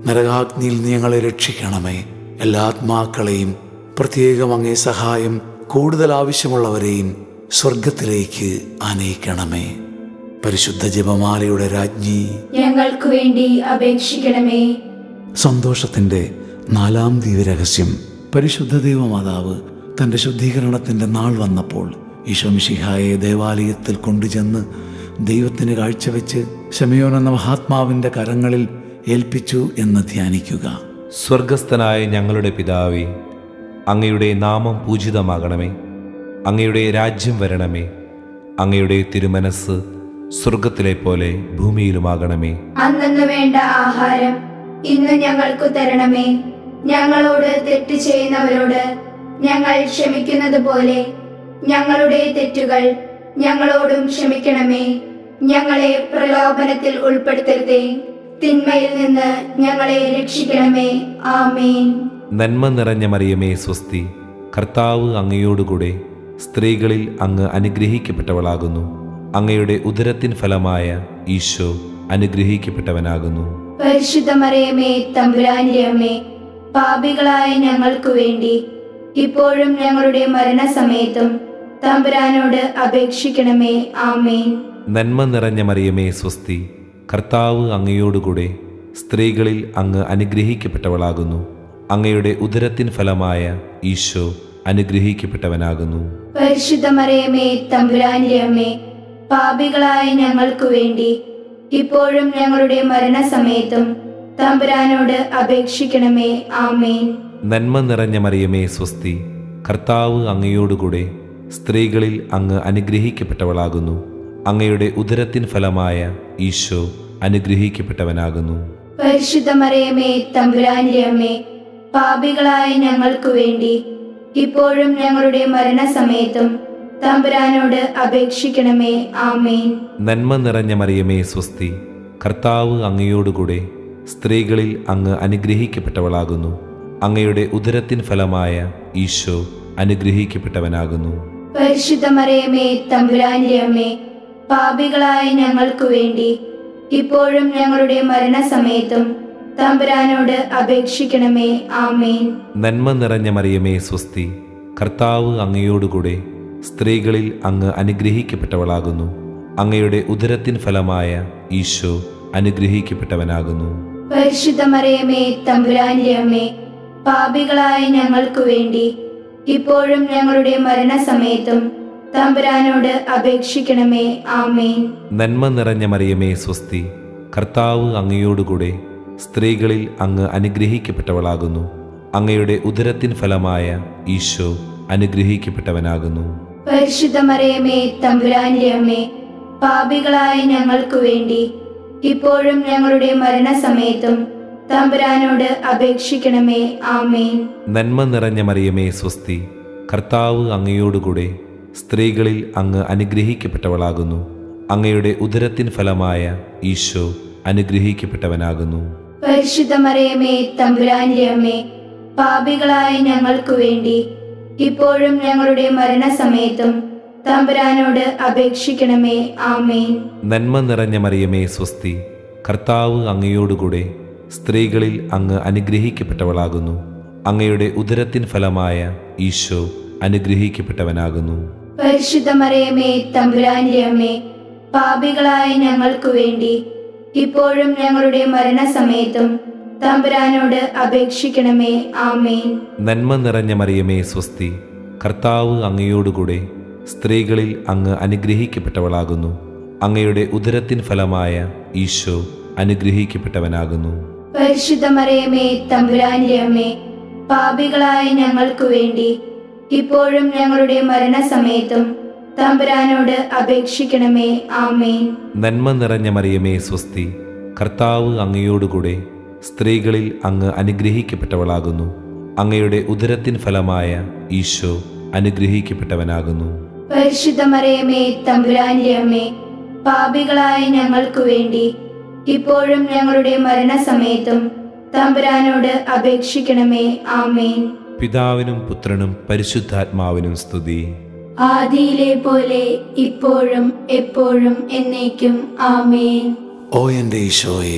[SPEAKER 3] നരകാഗ്നിയിൽ നീ ഞങ്ങളെ രക്ഷിക്കണമേ എല്ലാ ആത്മാക്കളെയും പ്രത്യേകം അങ്ങേ സഹായം കൂടുതൽ ആവശ്യമുള്ളവരെയും സ്വർഗത്തിലേക്ക് ആനയിക്കണമേ പരിശുദ്ധ ജപമാലയുടെ രാജ്ഞി
[SPEAKER 4] ഞങ്ങൾക്കു വേണ്ടി അപേക്ഷിക്കണമേ
[SPEAKER 3] സന്തോഷത്തിൻ്റെ നാലാം ദീവരഹസ്യം പരിശുദ്ധ ദൈവമാതാവ് തൻ്റെ ശുദ്ധീകരണത്തിൻ്റെ നാൾ വന്നപ്പോൾ ഈശോമിഷിഹായെ ദേവാലയത്തിൽ കൊണ്ടുചെന്ന് ദൈവത്തിന് കാഴ്ചവെച്ച് ശമയോൻ എന്ന മഹാത്മാവിൻ്റെ കരങ്ങളിൽ ഏൽപ്പിച്ചു എന്ന് ധ്യാനിക്കുക
[SPEAKER 1] സ്വർഗസ്ഥനായ ഞങ്ങളുടെ പിതാവേ അങ്ങയുടെ നാമം പൂജിതമാകണമേ അങ്ങയുടെ രാജ്യം വരണമേ അങ്ങയുടെ തിരുമനസ് സ്വർഗത്തിലെ പോലെ ഭൂമിയിലുമാകണമേ
[SPEAKER 4] അന്നു വേണ്ട ആഹാരം ഇന്ന് ഞങ്ങൾക്കു തരണമേ ഞങ്ങളോട് തെറ്റ് ചെയ്യുന്നവരോട് ഞങ്ങൾ ക്ഷമിക്കുന്നത് പോലെ ഞങ്ങളുടെ തെറ്റുകൾ ഞങ്ങളോടും ക്ഷമിക്കണമേ ഞങ്ങളെ പ്രലോഭനത്തിൽ ഉൾപ്പെടുത്തരുതേ തിന്മയിൽ നിന്ന് ഞങ്ങളെ രക്ഷിക്കണമേ ആമേൻ
[SPEAKER 1] നന്മ നിറഞ്ഞ മറിയമേ സ്വസ്തി കർത്താവ് അങ്ങയോടുകൂടെ സ്ത്രീകളിൽ അങ്ങ് അനുഗ്രഹിക്കപ്പെട്ടവളാകുന്നു അങ്ങയുടെ ഉദരത്തിൻ ഫലമായ ഈശോ അനുഗ്രഹിക്കപ്പെട്ടവനാകുന്നു
[SPEAKER 4] പരിശുദ്ധ മറിയമേ തമ്പുരാന്റെ അമ്മേ പാപികളായ ഞങ്ങൾക്കു വേണ്ടി ഇപ്പോഴും ഞങ്ങളുടെ മരണസമയത്തും തമ്പുരാനോട് അപേക്ഷിക്കണമേ ആമേൻ
[SPEAKER 1] നന്മ നിറഞ്ഞ മറിയമേ സ്വസ്തി കർത്താവ് അങ്ങയോടുകൂടെ സ്ത്രീകളിൽ അങ്ങ് അനുഗ്രഹിക്കപ്പെട്ടവളാകുന്നു അങ്ങയുടെ ഉദരത്തിൻ ഫലമായ ഈശോ അനുഗ്രഹിക്കപ്പെട്ടവനാകുന്നു
[SPEAKER 4] പരിശുദ്ധ മറിയമേ തമ്പുരാന്റെ അമ്മേ പാപികളായ ഞങ്ങൾക്കു വേണ്ടി ഇപ്പോഴും ഞങ്ങളുടെ മരണസമയത്തും തമ്പുരാനോട് അപേക്ഷിക്കണമേ ആമേൻ
[SPEAKER 1] നന്മ നിറഞ്ഞ മറിയമേ സ്വസ്തി കർത്താവ് അങ്ങയോടുകൂടെ സ്ത്രീകളിൽ അങ്ങ് അനുഗ്രഹിക്കപ്പെട്ടവളാകുന്നു അങ്ങയുടെ ഉദരത്തിൻ ഫലമായ ഈശോ അനുഗ്രഹിക്കപ്പെട്ടവനാകുന്നു
[SPEAKER 4] പരിശുദ്ധ മറിയമേ തമ്പുരാന്റെ അമ്മേ പാപികളായ ഞങ്ങൾക്കു വേണ്ടി ഇപ്പോഴും ഞങ്ങളുടെ മരണസമയത്തും തമ്പുരാനോട് അപേക്ഷിക്കണമേ ആമേൻ
[SPEAKER 1] നന്മ നിറഞ്ഞ മറിയമേ സ്വസ്തി കർത്താവ് അങ്ങയോടുകൂടെ സ്ത്രീകളിൽ അങ്ങ് അനുഗ്രഹിക്കപ്പെട്ടവളാകുന്നു അങ്ങയുടെ ഉദരത്തിൻ ഫലമായ ഈശോ അനുഗ്രഹിക്കപ്പെട്ടവനാകുന്നു
[SPEAKER 4] പരിശുദ്ധ മറിയമേ തമ്പുരാന്റെ അമ്മേ പാപികളായ ഞങ്ങൾക്കു വേണ്ടി ഇപ്പോഴും ഞങ്ങളുടെ മരണസമയത്തും തമ്പുരാനോട് അപേക്ഷിക്കണമേ ആമേൻ
[SPEAKER 1] നന്മ നിറഞ്ഞ മറിയമേ സ്വസ്തി കർത്താവ് അങ്ങയോടുകൂടെ സ്ത്രീകളിൽ അങ്ങ് അനുഗ്രഹിക്കപ്പെട്ടവളാകുന്നു അങ്ങയുടെ ഉദരത്തിൻ ഫലമായ ഈശോ അനുഗ്രഹിക്കപ്പെട്ടവനാകുന്നു
[SPEAKER 4] പരിശുദ്ധ മറിയമേ തമ്പുരാന്റെ അമ്മേ പാപികളായ ഞങ്ങൾക്കു വേണ്ടി ഇപ്പോഴും ഞങ്ങളുടെ മരണസമയത്തും തമ്പുരാനോട് അപേക്ഷിക്കണമേ ആമേൻ
[SPEAKER 1] നന്മ നിറഞ്ഞ മറിയമേ സ്വസ്തി കർത്താവ് അങ്ങയോടുകൂടെ സ്ത്രീകളിൽ അങ്ങ് അനുഗ്രഹിക്കപ്പെട്ടവളാകുന്നു അങ്ങയുടെ ഉദരത്തിൻ ഫലമായ ഈശോ അനുഗ്രഹിക്കപ്പെട്ടവനാകുന്നു
[SPEAKER 4] പരിശുദ്ധ മറിയമേ തമ്പുരാന്റെ അമ്മേ പാപികളായ ഞങ്ങൾക്കു വേണ്ടി ഇപ്പോഴും ഞങ്ങളുടെ മരണസമയത്തും തമ്പുരാനോട് അപേക്ഷിക്കണമേ ആമേൻ
[SPEAKER 1] നന്മ നിറഞ്ഞ മറിയമേ സ്വസ്തി കർത്താവ് അങ്ങയോടുകൂടെ സ്ത്രീകളിൽ അങ്ങ് അനുഗ്രഹിക്കപ്പെട്ടവളാകുന്നു അങ്ങയുടെ ഉദരത്തിൻ ഫലമായ ഈശോ അനുഗ്രഹിക്കപ്പെട്ടവനാകുന്നു
[SPEAKER 4] പരിശുദ്ധ മറിയമേ തമ്പുരാന്റെ അമ്മേ പാപികളായ ഞങ്ങൾക്കു വേണ്ടി ഇപ്പോഴും ഞങ്ങളുടെ മരണസമയത്തും തമ്പുരാനോട് അപേക്ഷിക്കണമേ ആമേൻ
[SPEAKER 1] നന്മ നിറഞ്ഞ മറിയമേ സ്വസ്തി കർത്താവ് അങ്ങയോടുകൂടെ സ്ത്രീകളിൽ അങ്ങ് അനുഗ്രഹിക്കപ്പെട്ടവളാകുന്നു അങ്ങയുടെ ഉദരത്തിൻ ഫലമായ ഈശോ അനുഗ്രഹിക്കപ്പെട്ടവനാകുന്നു
[SPEAKER 4] പരിശുദ്ധ മറിയമേ തമ്പുരാന്റെ അമ്മേ പാപികളായ ഞങ്ങൾക്കു വേണ്ടി ഇപ്പോഴും ഞങ്ങളുടെ മരണസമയത്തും തമ്പുരാനോട് അപേക്ഷിക്കണമേ ആമേൻ
[SPEAKER 1] നന്മ നിറഞ്ഞ മറിയമേ സ്വസ്തി കർത്താവ് അങ്ങയോടുകൂടെ സ്ത്രീകളിൽ അങ്ങ് അനുഗ്രഹിക്കപ്പെട്ടവളാകുന്നു അങ്ങയുടെ ഉദരത്തിൻ ഫലമായ ഈശോ അനുഗ്രഹിക്കപ്പെട്ടവനാകുന്നു
[SPEAKER 4] പരിശുദ്ധ മറിയമേ തമ്പുരാന്റെ അമ്മേ പാപികളായ ഞങ്ങൾക്കു വേണ്ടി ഇപ്പോഴും ഞങ്ങളുടെ മരണസമയത്തും തമ്പുരാനോട് അപേക്ഷിക്കണമേ ആമേൻ
[SPEAKER 1] നന്മ നിറഞ്ഞ മറിയമേ സ്വസ്തി കർത്താവ് അങ്ങയോടുകൂടെ സ്ത്രീകളിൽ അങ്ങ് അനുഗ്രഹിക്കപ്പെട്ടവളാകുന്നു അങ്ങയുടെ ഉദരത്തിൻ ഫലമായ ഈശോ അനുഗ്രഹിക്കപ്പെട്ടവനാകുന്നു
[SPEAKER 4] പരിശുദ്ധ മറിയമേ തമ്പുരാന്റെ അമ്മേ പാപികളായ ഞങ്ങൾക്കു വേണ്ടി ഇപ്പോഴും ഞങ്ങളുടെ മരണസമയത്തും തമ്പുരാനോട് അപേക്ഷിക്കണമേ ആമേൻ
[SPEAKER 1] പിതാവിനും പുത്രനും പരിശുദ്ധാത്മാവിനും സ്തുതി
[SPEAKER 4] ആദിയിലെ പോലെ ഇപ്പോഴും എപ്പോഴും എന്നേക്കും ആമേൻ
[SPEAKER 3] ഓ എൻ്റെ ഈശോയെ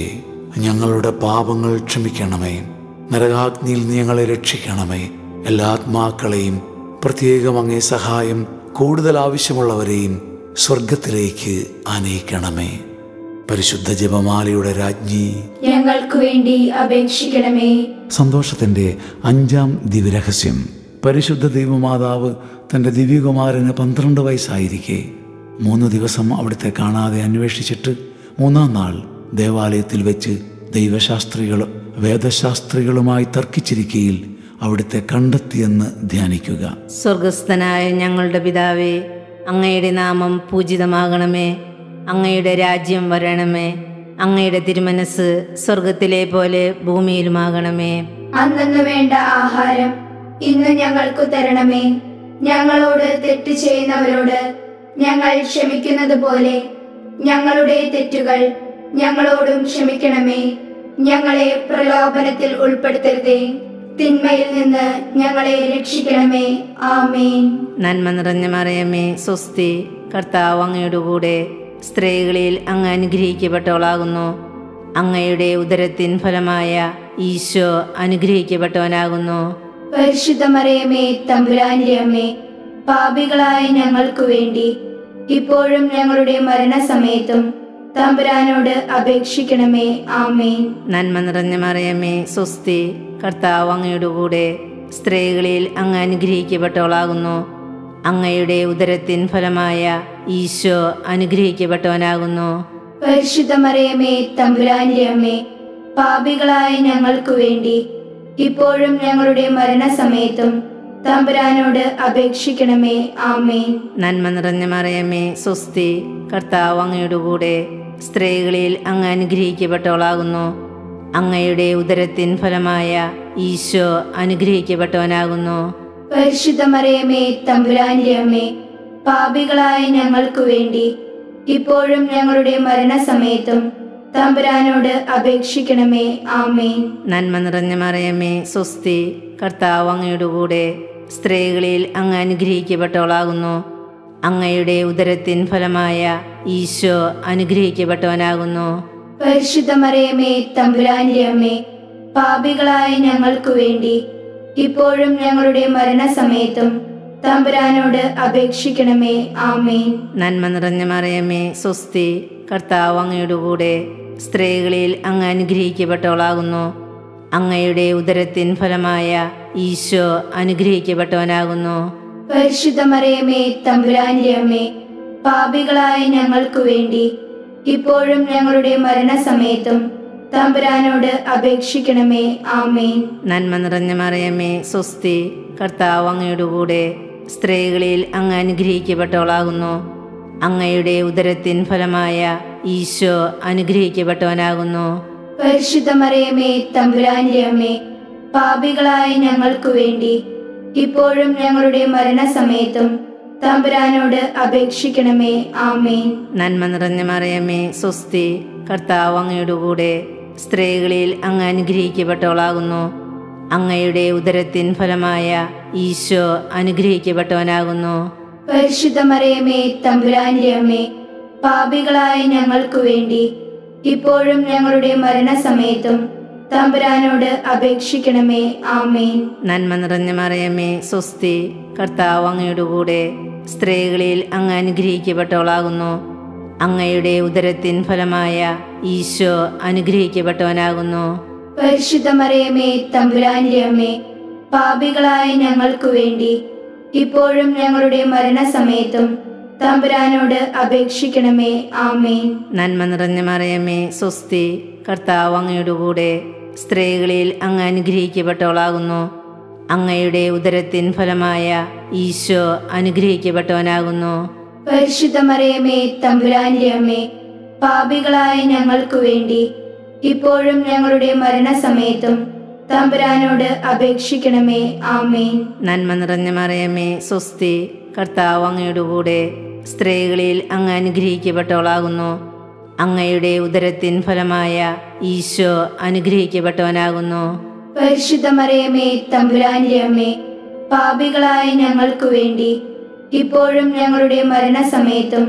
[SPEAKER 3] ഞങ്ങളുടെ പാപങ്ങൾ ക്ഷമിക്കണമേ നരകാഗ്നിയിൽ നീ ഞങ്ങളെ രക്ഷിക്കണമേ എല്ലാ ആത്മാക്കളെയും പ്രത്യേകം അങ്ങേ സഹായം കൂടുതൽ ആവശ്യമുള്ളവരെയും സ്വർഗത്തിലേക്ക് ആനയിക്കണമേ പരിശുദ്ധ ജപമാലയുടെ രാജ്ഞി
[SPEAKER 4] ഞങ്ങൾക്കു വേണ്ടി അപേക്ഷിക്കണമേ
[SPEAKER 3] സന്തോഷത്തിൻ്റെ അഞ്ചാം ദിവ്യരഹസ്യം പരിശുദ്ധ ദൈവമാതാവ് തൻ്റെ ദിവ്യകുമാരന് പന്ത്രണ്ട് വയസ്സായിരിക്കെ മൂന്ന് ദിവസം അവിടുത്തെ കാണാതെ അന്വേഷിച്ചിട്ട് മൂന്നാം നാൾ ദേവാലയത്തിൽ വെച്ച് ദൈവശാസ്ത്രികൾ വേദശാസ്ത്രികളുമായി തർക്കിച്ചിരിക്കയിൽ അവിടുത്തെ കണ്ടെത്തിയെന്ന് ധ്യാനിക്കുക
[SPEAKER 8] സ്വർഗസ്ഥനായ ഞങ്ങളുടെ പിതാവേ അങ്ങയുടെ നാമം പൂജിതമാകണമേ അങ്ങയുടെ രാജ്യം വരണമേ അങ്ങയുടെ തിരുമനസ് സ്വർഗത്തിലെ പോലെ ഭൂമിയിലുമാകണമേ
[SPEAKER 4] അന്നു വേണ്ട ആഹാരം ഇന്ന് ഞങ്ങൾക്കു തരണമേ ഞങ്ങളോട് തെറ്റ് ചെയ്യുന്നവരോട് ഞങ്ങൾ ക്ഷമിക്കുന്നത് പോലെ ഞങ്ങളുടെ തെറ്റുകൾ ഞങ്ങളോടും ക്ഷമിക്കണമേ ഞങ്ങളെ പ്രലോഭനത്തിൽ ഉൾപ്പെടുത്തരുതേ തിന്മയിൽ നിന്ന് ഞങ്ങളെ രക്ഷിക്കണമേ ആമേൻ
[SPEAKER 8] നന്മ നിറഞ്ഞ മറിയമ്മേ സ്വസ്തി കർത്താവ് അങ്ങയുടെ കൂടെ സ്ത്രീകളിൽ അങ്ങ് അനുഗ്രഹിക്കപ്പെട്ടവളാകുന്നു അങ്ങയുടെ ഉദരത്തിൻ ഫലമായ ഈശോ അനുഗ്രഹിക്കപ്പെട്ടവനാകുന്നു
[SPEAKER 4] പരിശുദ്ധ മറിയമേ തമ്പുരാന്റെ അമ്മേ പാപികളായ ഞങ്ങൾക്കു വേണ്ടി ഇപ്പോഴും ഞങ്ങളുടെ മരണസമയത്തും തമ്പുരാനോട് അപേക്ഷിക്കണമേ ആമേൻ
[SPEAKER 8] നന്മ നിറഞ്ഞ മറിയമ്മേ സ്വസ്തി കർത്താവ് അങ്ങയുടെ കൂടെ സ്ത്രീകളിൽ അങ്ങ് അനുഗ്രഹിക്കപ്പെട്ടവളാകുന്നു അങ്ങയുടെ ഉദരത്തിൻ ഫലമായ ഈശോ അനുഗ്രഹിക്കപ്പെട്ടവനാകുന്നു
[SPEAKER 4] പരിശുദ്ധ മറിയമേ തമ്പുരാന്റെ അമ്മേ പാപികളായ ഞങ്ങൾക്കു വേണ്ടി ഇപ്പോഴും ഞങ്ങളുടെ മരണസമയത്തും തമ്പുരാനോട് അപേക്ഷിക്കണമേ ആമേൻ
[SPEAKER 8] നന്മ നിറഞ്ഞ മറിയമ്മേ സ്വസ്തി കർത്താവ് അങ്ങയുടെ കൂടെ സ്ത്രീകളിൽ അങ്ങ് അനുഗ്രഹിക്കപ്പെട്ടവളാകുന്നു അങ്ങയുടെ ഉദരത്തിൻ ഫലമായ ഈശോ അനുഗ്രഹിക്കപ്പെട്ടവനാകുന്നു
[SPEAKER 4] പരിശുദ്ധ മറിയമേ തമ്പുരാന്റെ അമ്മേ പാപികളായ ഞങ്ങൾക്കു വേണ്ടി ഇപ്പോഴും ഞങ്ങളുടെ മരണസമയത്തും തമ്പുരാനോട് അപേക്ഷിക്കണമേ ആമേൻ
[SPEAKER 8] നന്മ നിറഞ്ഞ മറിയമ്മേ സ്വസ്തി കർത്താവ് അങ്ങയുടെ കൂടെ സ്ത്രീകളിൽ അങ്ങ് അനുഗ്രഹിക്കപ്പെട്ടവളാകുന്നു അങ്ങയുടെ ഉദരത്തിൻ ഫലമായ ഈശോ അനുഗ്രഹിക്കപ്പെട്ടവനാകുന്നു
[SPEAKER 4] പരിശുദ്ധ മറിയമേ തമ്പുരാന്റെ അമ്മേ പാപികളായ ഞങ്ങൾക്കു വേണ്ടി ഇപ്പോഴും ഞങ്ങളുടെ മരണസമയത്തും തമ്പുരാനോട് അപേക്ഷിക്കണമേ ആമേൻ
[SPEAKER 8] നന്മ നിറഞ്ഞ മറിയമ്മേ സ്വസ്തി കർത്താവ് അങ്ങയുടെ കൂടെ സ്ത്രീകളിൽ അങ്ങ് അനുഗ്രഹിക്കപ്പെട്ടവളാകുന്നു അങ്ങയുടെ ഉദരത്തിൻ ഫലമായ ഈശോ അനുഗ്രഹിക്കപ്പെട്ടവനാകുന്നു
[SPEAKER 4] പരിശുദ്ധ മറിയമേ തമ്പുരാന്റെ അമ്മേ പാപികളായ ഞങ്ങൾക്കു വേണ്ടി ഇപ്പോഴും ഞങ്ങളുടെ മരണസമയത്തും തമ്പുരാനോട് അപേക്ഷിക്കണമേ ആമേൻ
[SPEAKER 8] നന്മ നിറഞ്ഞ മറിയമ്മേ സ്വസ്തി കർത്താവ് അങ്ങയുടെ കൂടെ സ്ത്രീകളിൽ അങ്ങ് അനുഗ്രഹിക്കപ്പെട്ടവളാകുന്നു അങ്ങയുടെ ഉദരത്തിൻ ഫലമായ ഈശോ അനുഗ്രഹിക്കപ്പെട്ടവനാകുന്നു
[SPEAKER 4] പരിശുദ്ധ മറിയമേ തമ്പുരാന്റെ അമ്മേ പാപികളായ ഞങ്ങൾക്കു വേണ്ടി ഇപ്പോഴും ഞങ്ങളുടെ മരണസമയത്തും തമ്പുരാനോട് അപേക്ഷിക്കണമേ ആമേൻ
[SPEAKER 8] നന്മ നിറഞ്ഞ മറിയമ്മേ സ്വസ്തി കർത്താവ് അങ്ങയുടെ കൂടെ സ്ത്രീകളിൽ അങ്ങ് അനുഗ്രഹിക്കപ്പെട്ടവളാകുന്നു അങ്ങയുടെ ഉദരത്തിൻ ഫലമായ ഈശോ അനുഗ്രഹിക്കപ്പെട്ടവനാകുന്നു
[SPEAKER 4] പരിശുദ്ധ മറിയമേ തമ്പുരാന്റെ അമ്മേ പാപികളായ ഞങ്ങൾക്കു വേണ്ടി ഇപ്പോഴും ഞങ്ങളുടെ മരണസമയത്തും തമ്പുരാനോട് അപേക്ഷിക്കണമേ ആമേൻ
[SPEAKER 8] നന്മ നിറഞ്ഞ മറിയമ്മേ സ്വസ്തി കർത്താവ് അങ്ങയുടെ കൂടെ സ്ത്രീകളിൽ അങ്ങ് അനുഗ്രഹിക്കപ്പെട്ടവളാകുന്നു അങ്ങയുടെ ഉദരത്തിൻ ഫലമായ ഈശോ അനുഗ്രഹിക്കപ്പെട്ടവനാകുന്നു
[SPEAKER 4] പരിശുദ്ധ മറിയമേ തമ്പുരാന്റെ അമ്മേ പാപികളായ ഞങ്ങൾക്കു വേണ്ടി ഇപ്പോഴും ഞങ്ങളുടെ മരണസമയത്തും തമ്പുരാനോട് അപേക്ഷിക്കണമേ ആമേൻ
[SPEAKER 8] നന്മ നിറഞ്ഞ മറിയമ്മേ സ്വസ്തി കർത്താവ് അങ്ങയുടെ കൂടെ സ്ത്രീകളിൽ അങ്ങ് അനുഗ്രഹിക്കപ്പെട്ടവളാകുന്നു അങ്ങയുടെ ഉദരത്തിൻ ഫലമായ ഈശോ അനുഗ്രഹിക്കപ്പെട്ടവനാകുന്നു
[SPEAKER 4] പരിശുദ്ധ മറിയമേ തമ്പുരാന്റെ അമ്മേ പാപികളായ ഞങ്ങൾക്കു വേണ്ടി ഇപ്പോഴും ഞങ്ങളുടെ മരണസമയത്തും തമ്പുരാനോട് അപേക്ഷിക്കണമേ ആമേൻ
[SPEAKER 8] നന്മ നിറഞ്ഞ മറിയമ്മേ സ്വസ്തി കർത്താവ് അങ്ങയുടെ കൂടെ സ്ത്രീകളിൽ അങ്ങ് അനുഗ്രഹിക്കപ്പെട്ടവളാകുന്നു അങ്ങയുടെ ഉദരത്തിൻ ഫലമായ ഈശോ അനുഗ്രഹിക്കപ്പെട്ടവനാകുന്നു
[SPEAKER 4] പരിശുദ്ധ മറിയമേ തമ്പുരാന്റെ അമ്മേ പാപികളായ ഞങ്ങൾക്കു വേണ്ടി ഇപ്പോഴും ഞങ്ങളുടെ മരണസമയത്തും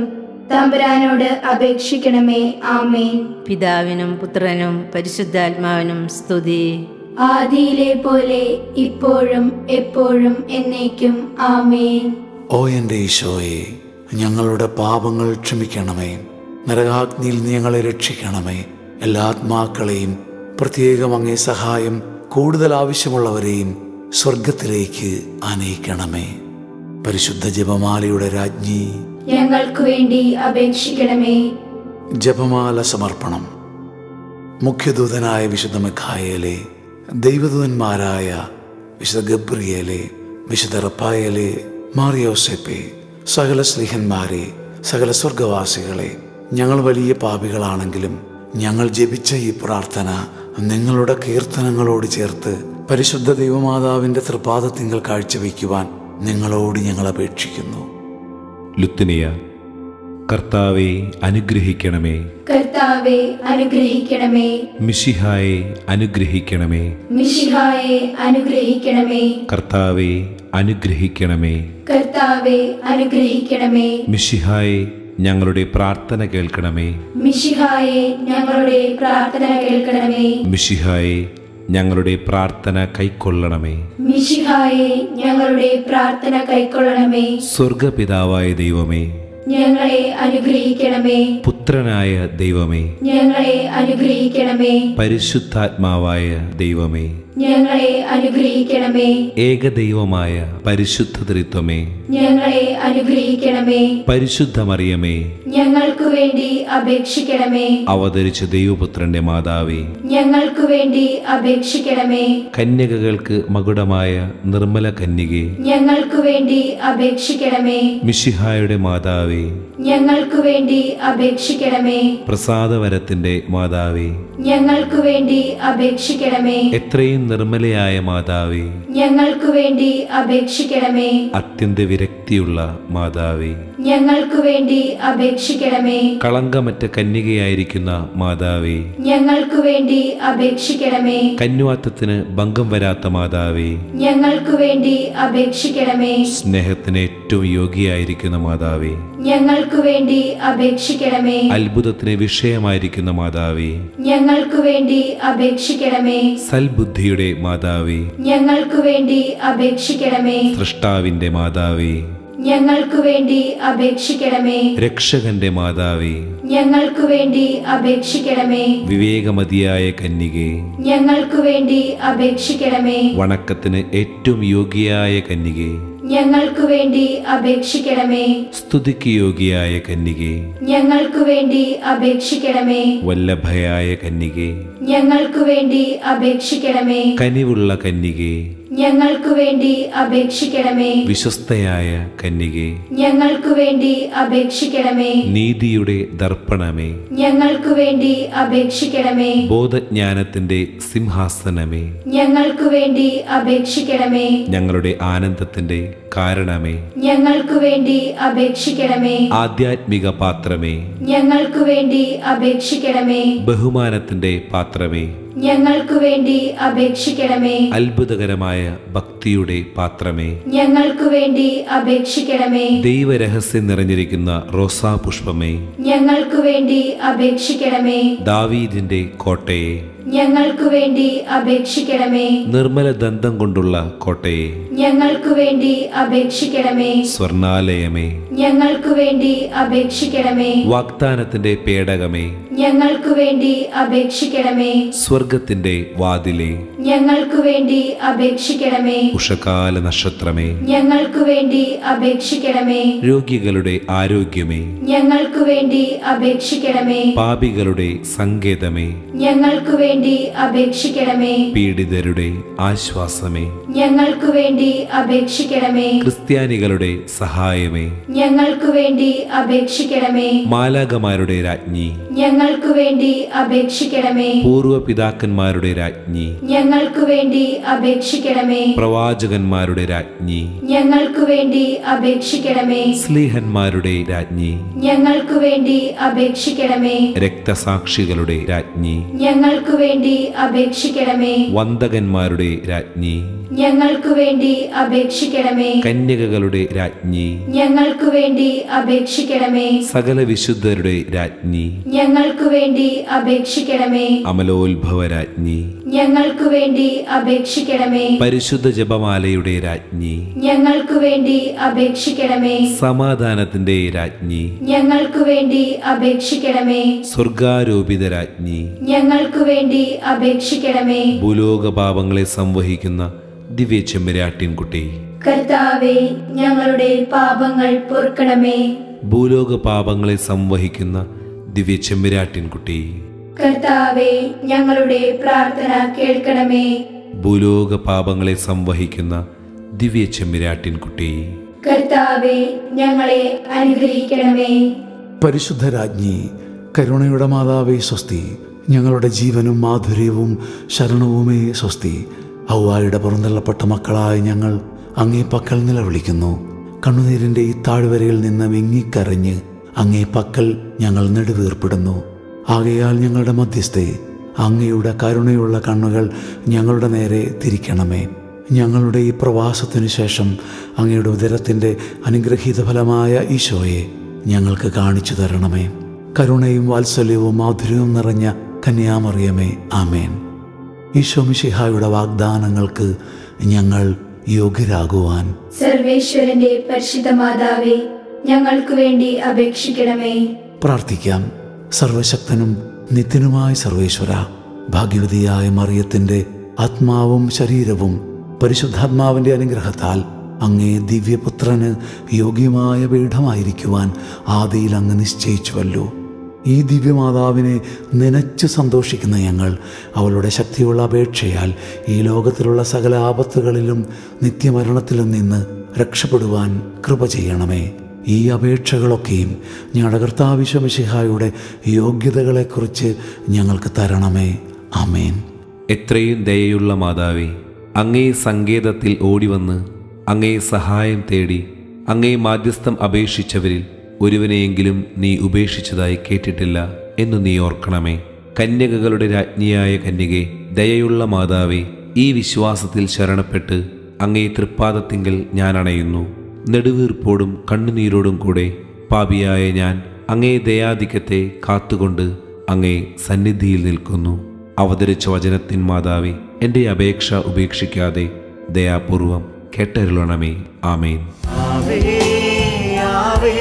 [SPEAKER 4] തമ്പുരാനോട് അപേക്ഷിക്കണമേ ആമേൻ
[SPEAKER 8] പിതാവിനും പുത്രനും പരിശുദ്ധാത്മാവിനും സ്തുതി
[SPEAKER 4] ആദിയിലെ പോലെ ഇപ്പോഴും എപ്പോഴും എന്നേക്കും ആമേൻ
[SPEAKER 3] ഓ എൻ്റെ ഈശോയെ ഞങ്ങളുടെ പാപങ്ങൾ ക്ഷമിക്കണമേ നരകാഗ്നിയിൽ നീ ഞങ്ങളെ രക്ഷിക്കണമേ എല്ലാ ആത്മാക്കളെയും പ്രത്യേകം അങ്ങേ സഹായം കൂടുതൽ ആവശ്യമുള്ളവരെയും സ്വർഗത്തിലേക്ക് ആനയിക്കണമേ പരിശുദ്ധ ജപമാലയുടെ രാജ്ഞി
[SPEAKER 4] ഞങ്ങൾക്ക് വേണ്ടി അപേക്ഷിക്കണമേ
[SPEAKER 3] ജപമാല സമർപ്പണം മുഖ്യദൂതനായ വിശുദ്ധ മിഖായേലെ ദൈവദൂതന്മാരായ വിശുദ്ധ ഗബ്രിയേലെ വിശുദ്ധ റപ്പായേലെ മാറിയോസെപ്പെ സകല സ്ലിഹന്മാരെ സകല സ്വർഗവാസികളെ ഞങ്ങൾ വലിയ പാപികളാണെങ്കിലും ഞങ്ങൾ ജപിച്ച ഈ പ്രാർത്ഥന നിങ്ങളുടെ കീർത്തനങ്ങളോട് ചേർത്ത് പരിശുദ്ധ ദൈവമാതാവിൻ്റെ തൃപാദത്തിങ്കൽ കാഴ്ചവെക്കുവാൻ നിങ്ങളോട് ഞങ്ങൾ അപേക്ഷിക്കുന്നു
[SPEAKER 1] ലുത്തിനിയ കർത്താവെ അനുഗ്രഹിക്കണമേ
[SPEAKER 4] കർത്താവെ അനുഗ്രഹിക്കണമേ
[SPEAKER 1] മിഷിഹായെ അനുഗ്രഹിക്കണമേ
[SPEAKER 4] മിഷിഹായെ അനുഗ്രഹിക്കണമേ
[SPEAKER 1] കർത്താവെ അനുഗ്രഹിക്കണമേ
[SPEAKER 4] കർത്താവെ അനുഗ്രഹിക്കണമേ
[SPEAKER 1] മിഷിഹായെ ഞങ്ങളുടെ പ്രാർത്ഥന കേൾക്കണമേ
[SPEAKER 4] മിഷിഹായെ ഞങ്ങളുടെ പ്രാർത്ഥന കേൾക്കണമേ
[SPEAKER 1] മിഷിഹായെ ഞങ്ങളുടെ പ്രാർത്ഥന കൈക്കൊള്ളണമേ
[SPEAKER 4] മിഷിഹായെ ഞങ്ങളുടെ പ്രാർത്ഥന കൈക്കൊള്ളണമേ
[SPEAKER 1] സ്വർഗപിതാവായ ദൈവമേ
[SPEAKER 4] ഞങ്ങളെ അനുഗ്രഹിക്കണമേ
[SPEAKER 1] പുത്രനായ ദൈവമേ
[SPEAKER 4] ഞങ്ങളെ അനുഗ്രഹിക്കണമേ
[SPEAKER 1] പരിശുദ്ധാത്മാവായ ദൈവമേ
[SPEAKER 4] ഞങ്ങളെ അനുഗ്രഹിക്കണമേ
[SPEAKER 1] ഏകദൈവമായ പരിശുദ്ധ ത്രിത്വമേ
[SPEAKER 4] ഞങ്ങളെ അനുഗ്രഹിക്കണമേ
[SPEAKER 1] പരിശുദ്ധമറിയമേ
[SPEAKER 4] ഞങ്ങൾക്കു വേണ്ടി അപേക്ഷിക്കണമേ
[SPEAKER 1] അവതരിച്ച ദൈവപുത്രന്റെ മാതാവേ
[SPEAKER 4] ഞങ്ങൾക്കു വേണ്ടി അപേക്ഷിക്കണമേ
[SPEAKER 1] കന്യകകൾക്ക് മകുടമായ നിർമ്മല കന്യകെ
[SPEAKER 4] ഞങ്ങൾക്കു വേണ്ടി അപേക്ഷിക്കണമേ
[SPEAKER 1] മിഷിഹായുടെ മാതാവേ
[SPEAKER 4] ഞങ്ങൾക്കു വേണ്ടി അപേക്ഷിക്കണമേ
[SPEAKER 1] പ്രസാദവരത്തിന്റെ മാതാവേ
[SPEAKER 4] ഞങ്ങൾക്കു വേണ്ടി അപേക്ഷിക്കണമേ
[SPEAKER 1] എത്രയും നിർമ്മലയായ മാതാവേ
[SPEAKER 4] ഞങ്ങൾക്കു വേണ്ടി അപേക്ഷിക്കണമേ
[SPEAKER 1] അത്യന്ത വിരക്തിയുള്ള മാതാവേ
[SPEAKER 4] ഞങ്ങൾക്കു വേണ്ടി അപേക്ഷിക്കണമേ
[SPEAKER 1] കളങ്കമറ്റ കന്യകയായിരിക്കുന്ന മാതാവേ
[SPEAKER 4] ഞങ്ങൾക്കു വേണ്ടി അപേക്ഷിക്കണമേ
[SPEAKER 1] കന്വാത്തത്തിന് ഭംഗം വരാത്ത മാതാവേ
[SPEAKER 4] ഞങ്ങൾക്കു വേണ്ടി അപേക്ഷിക്കണമേ
[SPEAKER 1] സ്നേഹത്തിന് ഏറ്റവും യോഗ്യയായിരിക്കുന്ന മാതാവേ
[SPEAKER 4] ഞങ്ങൾക്കു വേണ്ടി അപേക്ഷിക്കണമേ
[SPEAKER 1] അത്ഭുതത്തിന് വിഷയമായിരിക്കുന്ന മാതാവേ
[SPEAKER 4] ഞങ്ങൾക്കു വേണ്ടി അപേക്ഷിക്കണമേ
[SPEAKER 1] സൽബുദ്ധിയുടെ മാതാവേ
[SPEAKER 4] ഞങ്ങൾക്കു വേണ്ടി അപേക്ഷിക്കണമേ
[SPEAKER 1] സൃഷ്ടാവിന്റെ മാതാവേ
[SPEAKER 4] ഞങ്ങൾക്കു വേണ്ടി അപേക്ഷിക്കണമേ
[SPEAKER 1] രക്ഷകന്റെ മാതാവേ
[SPEAKER 4] ഞങ്ങൾക്കു വേണ്ടി അപേക്ഷിക്കണമേ
[SPEAKER 1] വിവേകമതിയായ കന്യകെ
[SPEAKER 4] ഞങ്ങൾക്കു വേണ്ടി അപേക്ഷിക്കണമേ
[SPEAKER 1] വണക്കത്തിന് ഏറ്റവും യോഗ്യയായ കന്യകെ
[SPEAKER 4] ഞങ്ങൾക്കു വേണ്ടി അപേക്ഷിക്കണമേ
[SPEAKER 1] സ്തുതിക്ക് യോഗ്യയായ കന്യകെ
[SPEAKER 4] ഞങ്ങൾക്കു വേണ്ടി അപേക്ഷിക്കണമേ
[SPEAKER 1] വല്ലഭയായ കന്യകെ
[SPEAKER 4] ഞങ്ങൾക്കു വേണ്ടി അപേക്ഷിക്കണമേ
[SPEAKER 1] കനിവുള്ള കന്യകെ
[SPEAKER 4] ഞങ്ങൾക്കു വേണ്ടി അപേക്ഷിക്കണമേ
[SPEAKER 1] വിശ്വസ്തയായ കന്യകെ
[SPEAKER 4] ഞങ്ങൾക്കു വേണ്ടി അപേക്ഷിക്കണമേ
[SPEAKER 1] നീതിയുടെ ദർപ്പണമേ
[SPEAKER 4] ഞങ്ങൾക്കു വേണ്ടി അപേക്ഷിക്കണമേ
[SPEAKER 1] ബോധജ്ഞാനത്തിന്റെ സിംഹാസനമേ
[SPEAKER 4] ഞങ്ങൾക്കു വേണ്ടി അപേക്ഷിക്കണമേ
[SPEAKER 1] ഞങ്ങളുടെ ആനന്ദത്തിന്റെ കാരണമേ
[SPEAKER 4] ഞങ്ങൾക്കു വേണ്ടി അപേക്ഷിക്കണമേ
[SPEAKER 1] ആധ്യാത്മിക പാത്രമേ
[SPEAKER 4] ഞങ്ങൾക്കു വേണ്ടി അപേക്ഷിക്കണമേ
[SPEAKER 1] ബഹുമാനത്തിന്റെ പാത്രമേ
[SPEAKER 4] ഞങ്ങൾക്കു വേണ്ടി അപേക്ഷിക്കണമേ
[SPEAKER 1] അത്ഭുതകരമായ ഭക്തിയുടെ പാത്രമേ
[SPEAKER 4] ഞങ്ങൾക്കു വേണ്ടി അപേക്ഷിക്കണമേ
[SPEAKER 1] ദൈവരഹസ്യം നിറഞ്ഞിരിക്കുന്ന റോസാ പുഷ്പമേ
[SPEAKER 4] ഞങ്ങൾക്കു വേണ്ടി അപേക്ഷിക്കണമേ
[SPEAKER 1] ദാവീദിന്റെ കോട്ടയെ
[SPEAKER 4] ഞങ്ങൾക്കു വേണ്ടി അപേക്ഷിക്കണമേ
[SPEAKER 1] നിർമ്മല ദന്തം കൊണ്ടുള്ള കോട്ടയെ
[SPEAKER 4] ഞങ്ങൾക്കു വേണ്ടി അപേക്ഷിക്കണമേ
[SPEAKER 1] സ്വർണാലയമേ
[SPEAKER 4] ഞങ്ങൾക്കു വേണ്ടി അപേക്ഷിക്കണമേ
[SPEAKER 1] വാഗ്ദാനത്തിന്റെ പേടകമേ
[SPEAKER 4] ഞങ്ങൾക്കു വേണ്ടി അപേക്ഷിക്കണമേ
[SPEAKER 1] സ്വർഗത്തിന്റെ വാതിലെ
[SPEAKER 4] ഞങ്ങൾക്കു വേണ്ടി അപേക്ഷിക്കണമേ
[SPEAKER 1] ഉഷകാല നക്ഷത്രമേ
[SPEAKER 4] ഞങ്ങൾക്കു വേണ്ടി അപേക്ഷിക്കണമേ
[SPEAKER 1] രോഗികളുടെ ആരോഗ്യമേ
[SPEAKER 4] ഞങ്ങൾക്കു വേണ്ടി അപേക്ഷിക്കണമേ
[SPEAKER 1] പാപികളുടെ സങ്കേതമേ
[SPEAKER 4] ഞങ്ങൾക്കു വേണ്ടി അപേക്ഷിക്കണമേ
[SPEAKER 1] പീഡിതരുടെ ആശ്വാസമേ
[SPEAKER 4] ഞങ്ങൾക്കു വേണ്ടി അപേക്ഷിക്കണമേ
[SPEAKER 1] ക്രിസ്ത്യാനികളുടെ സഹായമേ
[SPEAKER 4] ഞങ്ങൾക്കു വേണ്ടി അപേക്ഷിക്കണമേ
[SPEAKER 1] മാലാകമാരുടെ രാജ്ഞി
[SPEAKER 4] ഞങ്ങൾക്കു വേണ്ടി അപേക്ഷിക്കണമേ
[SPEAKER 1] പൂർവ പിതാക്കന്മാരുടെ രാജ്ഞി
[SPEAKER 4] ഞങ്ങൾക്കു വേണ്ടി അപേക്ഷിക്കണമേ
[SPEAKER 1] പ്രവാചകന്മാരുടെ രാജ്ഞി
[SPEAKER 4] ഞങ്ങൾക്കു വേണ്ടി അപേക്ഷിക്കണമേ
[SPEAKER 1] സ്ലീഹന്മാരുടെ രാജ്ഞി
[SPEAKER 4] ഞങ്ങൾക്കു വേണ്ടി അപേക്ഷിക്കണമേ
[SPEAKER 1] രക്തസാക്ഷികളുടെ രാജ്ഞി
[SPEAKER 4] ഞങ്ങൾക്കു വേണ്ടി അപേക്ഷിക്കണമേ
[SPEAKER 1] വന്ദകന്മാരുടെ രാജ്ഞി
[SPEAKER 4] ഞങ്ങൾക്കു വേണ്ടി അപേക്ഷിക്കണമേ
[SPEAKER 1] കന്യകകളുടെ രാജ്ഞി
[SPEAKER 4] ഞങ്ങൾക്കു വേണ്ടി അപേക്ഷിക്കണമേ
[SPEAKER 1] സകല വിശുദ്ധരുടെ രാജ്ഞി
[SPEAKER 4] ഞങ്ങൾക്കു വേണ്ടി അപേക്ഷിക്കണമേ
[SPEAKER 1] അമലോത്ഭവ രാജ്ഞി
[SPEAKER 4] ഞങ്ങൾക്കു വേണ്ടി അപേക്ഷിക്കണമേ
[SPEAKER 1] പരിശുദ്ധ ജപമാലയുടെ രാജ്ഞി
[SPEAKER 4] ഞങ്ങൾക്കു വേണ്ടി അപേക്ഷിക്കണമേ
[SPEAKER 1] സമാധാനത്തിന്റെ രാജ്ഞി
[SPEAKER 4] ഞങ്ങൾക്കു വേണ്ടി അപേക്ഷിക്കണമേ
[SPEAKER 1] സ്വർഗാരോപിത രാജ്ഞി
[SPEAKER 4] ഞങ്ങൾക്കു വേണ്ടി അപേക്ഷിക്കണമേ
[SPEAKER 1] ഭൂലോക പാപങ്ങളെ സംവഹിക്കുന്ന ദിവ്യ ചെമ്മരാട്ടിൻകുട്ടി
[SPEAKER 4] കർത്താവെ ഞങ്ങളുടെ പാപങ്ങൾ പൊറുക്കണമേ
[SPEAKER 1] ഭൂലോക പാപങ്ങളെ സംവഹിക്കുന്ന ദിവ്യ ചെമ്മരാട്ടിൻകുട്ടി
[SPEAKER 4] കർത്താവെ ഞങ്ങളുടെ പ്രാർത്ഥന കേൾക്കണമേ
[SPEAKER 1] ഭൂലോക പാപങ്ങളെ സംവഹിക്കുന്ന ദിവ്യ ചെമ്മരാട്ടിൻകുട്ടി
[SPEAKER 4] കർത്താവെ ഞങ്ങളെ അനുഗ്രഹിക്കണമേ
[SPEAKER 3] പരിശുദ്ധ രാജ്ഞി കരുണയുടെ മാതാവേ സ്വസ്തി ഞങ്ങളുടെ ജീവനും മാധുര്യവും ശരണവുമേ സ്വസ്തി ഔവായുടെ പുറന്തള്ളപ്പെട്ട മക്കളായ ഞങ്ങൾ അങ്ങേ പക്കൽ നിലവിളിക്കുന്നു കണ്ണുനീരിൻ്റെ ഈ താഴ്വരയിൽ നിന്ന് വിങ്ങിക്കരഞ്ഞ് അങ്ങേ പക്കൽ ഞങ്ങൾ നെടുവീർപ്പിടുന്നു ആകയാൽ ഞങ്ങളുടെ മധ്യസ്ഥെ അങ്ങയുടെ കരുണയുള്ള കണ്ണുകൾ ഞങ്ങളുടെ നേരെ തിരിക്കണമേ ഞങ്ങളുടെ ഈ പ്രവാസത്തിനു ശേഷം അങ്ങയുടെ ഉദരത്തിൻ്റെ അനുഗ്രഹീത ഫലമായ ഈശോയെ ഞങ്ങൾക്ക് കാണിച്ചു തരണമേ കരുണയും വാത്സല്യവും മാധുര്യവും നിറഞ്ഞ കന്യാമറിയമേ ആമേൻ ഈശോ മിശിഹായുടെ വാഗ്ദാനങ്ങൾക്ക് ഞങ്ങൾ യോഗ്യരാകുവാൻ
[SPEAKER 4] സർവേശ്വരന്റെ പരിശുദ്ധ മാതാവേ ഞങ്ങൾക്കു വേണ്ടി അപേക്ഷിക്കണമേ
[SPEAKER 3] പ്രാർത്ഥിക്കാം സർവശക്തനും നിത്യനുമായ സർവേശ്വര ഭാഗ്യവതിയായ മറിയത്തിൻ്റെ ആത്മാവും ശരീരവും പരിശുദ്ധാത്മാവിൻ്റെ അനുഗ്രഹത്താൽ അങ്ങേ ദിവ്യപുത്രന് യോഗ്യമായ പീഠമായിരിക്കുവാൻ ആദിയിൽ അങ്ങ് നിശ്ചയിച്ചുവല്ലോ ഈ ദിവ്യമാതാവിനെ നനച്ചു സന്തോഷിക്കുന്ന ഞങ്ങൾ അവളുടെ ശക്തിയുള്ള അപേക്ഷയാൽ ഈ ലോകത്തിലുള്ള സകല ആപത്തുകളിലും നിത്യമരണത്തിലും നിന്ന് രക്ഷപ്പെടുവാൻ കൃപ ചെയ്യണമേ ഈ അപേക്ഷകളൊക്കെയും ഞങ്ങളുടെ കർത്താവിശ്വമിശിഹായുടെ യോഗ്യതകളെക്കുറിച്ച് ഞങ്ങൾക്ക് തരണമേ ആമേൻ
[SPEAKER 1] എത്രയും ദയയുള്ള മാതാവേ അങ്ങേ സങ്കേതത്തിൽ ഓടിവന്ന് അങ്ങേ സഹായം തേടി അങ്ങേ മാധ്യസ്ഥം അപേക്ഷിച്ചവരിൽ ഒരുവനെയെങ്കിലും നീ ഉപേക്ഷിച്ചതായി കേട്ടിട്ടില്ല എന്നു നീ ഓർക്കണമേ കന്യകകളുടെ രാജ്ഞിയായ കന്യകെ ദയയുള്ള മാതാവേ ഈ വിശ്വാസത്തിൽ ശരണപ്പെട്ട് അങ്ങേ തൃപ്പാദത്തിങ്കൽ ഞാൻ അണയുന്നു നെടുവീർപ്പോടും കണ്ണുനീരോടും കൂടെ പാപിയായ ഞാൻ അങ്ങേ ദയാധിക്യത്തെ കാത്തുകൊണ്ട് അങ്ങേ സന്നിധിയിൽ നിൽക്കുന്നു അവതരിച്ച വചനത്തിൻ മാതാവേ എൻ്റെ അപേക്ഷ ഉപേക്ഷിക്കാതെ ദയാപൂർവം കേട്ടരുളണമേ ആമേൻ
[SPEAKER 2] ആവേ ആവേ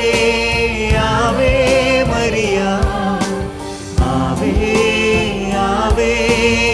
[SPEAKER 2] ആവേ മരിയ ആവേ ആവേ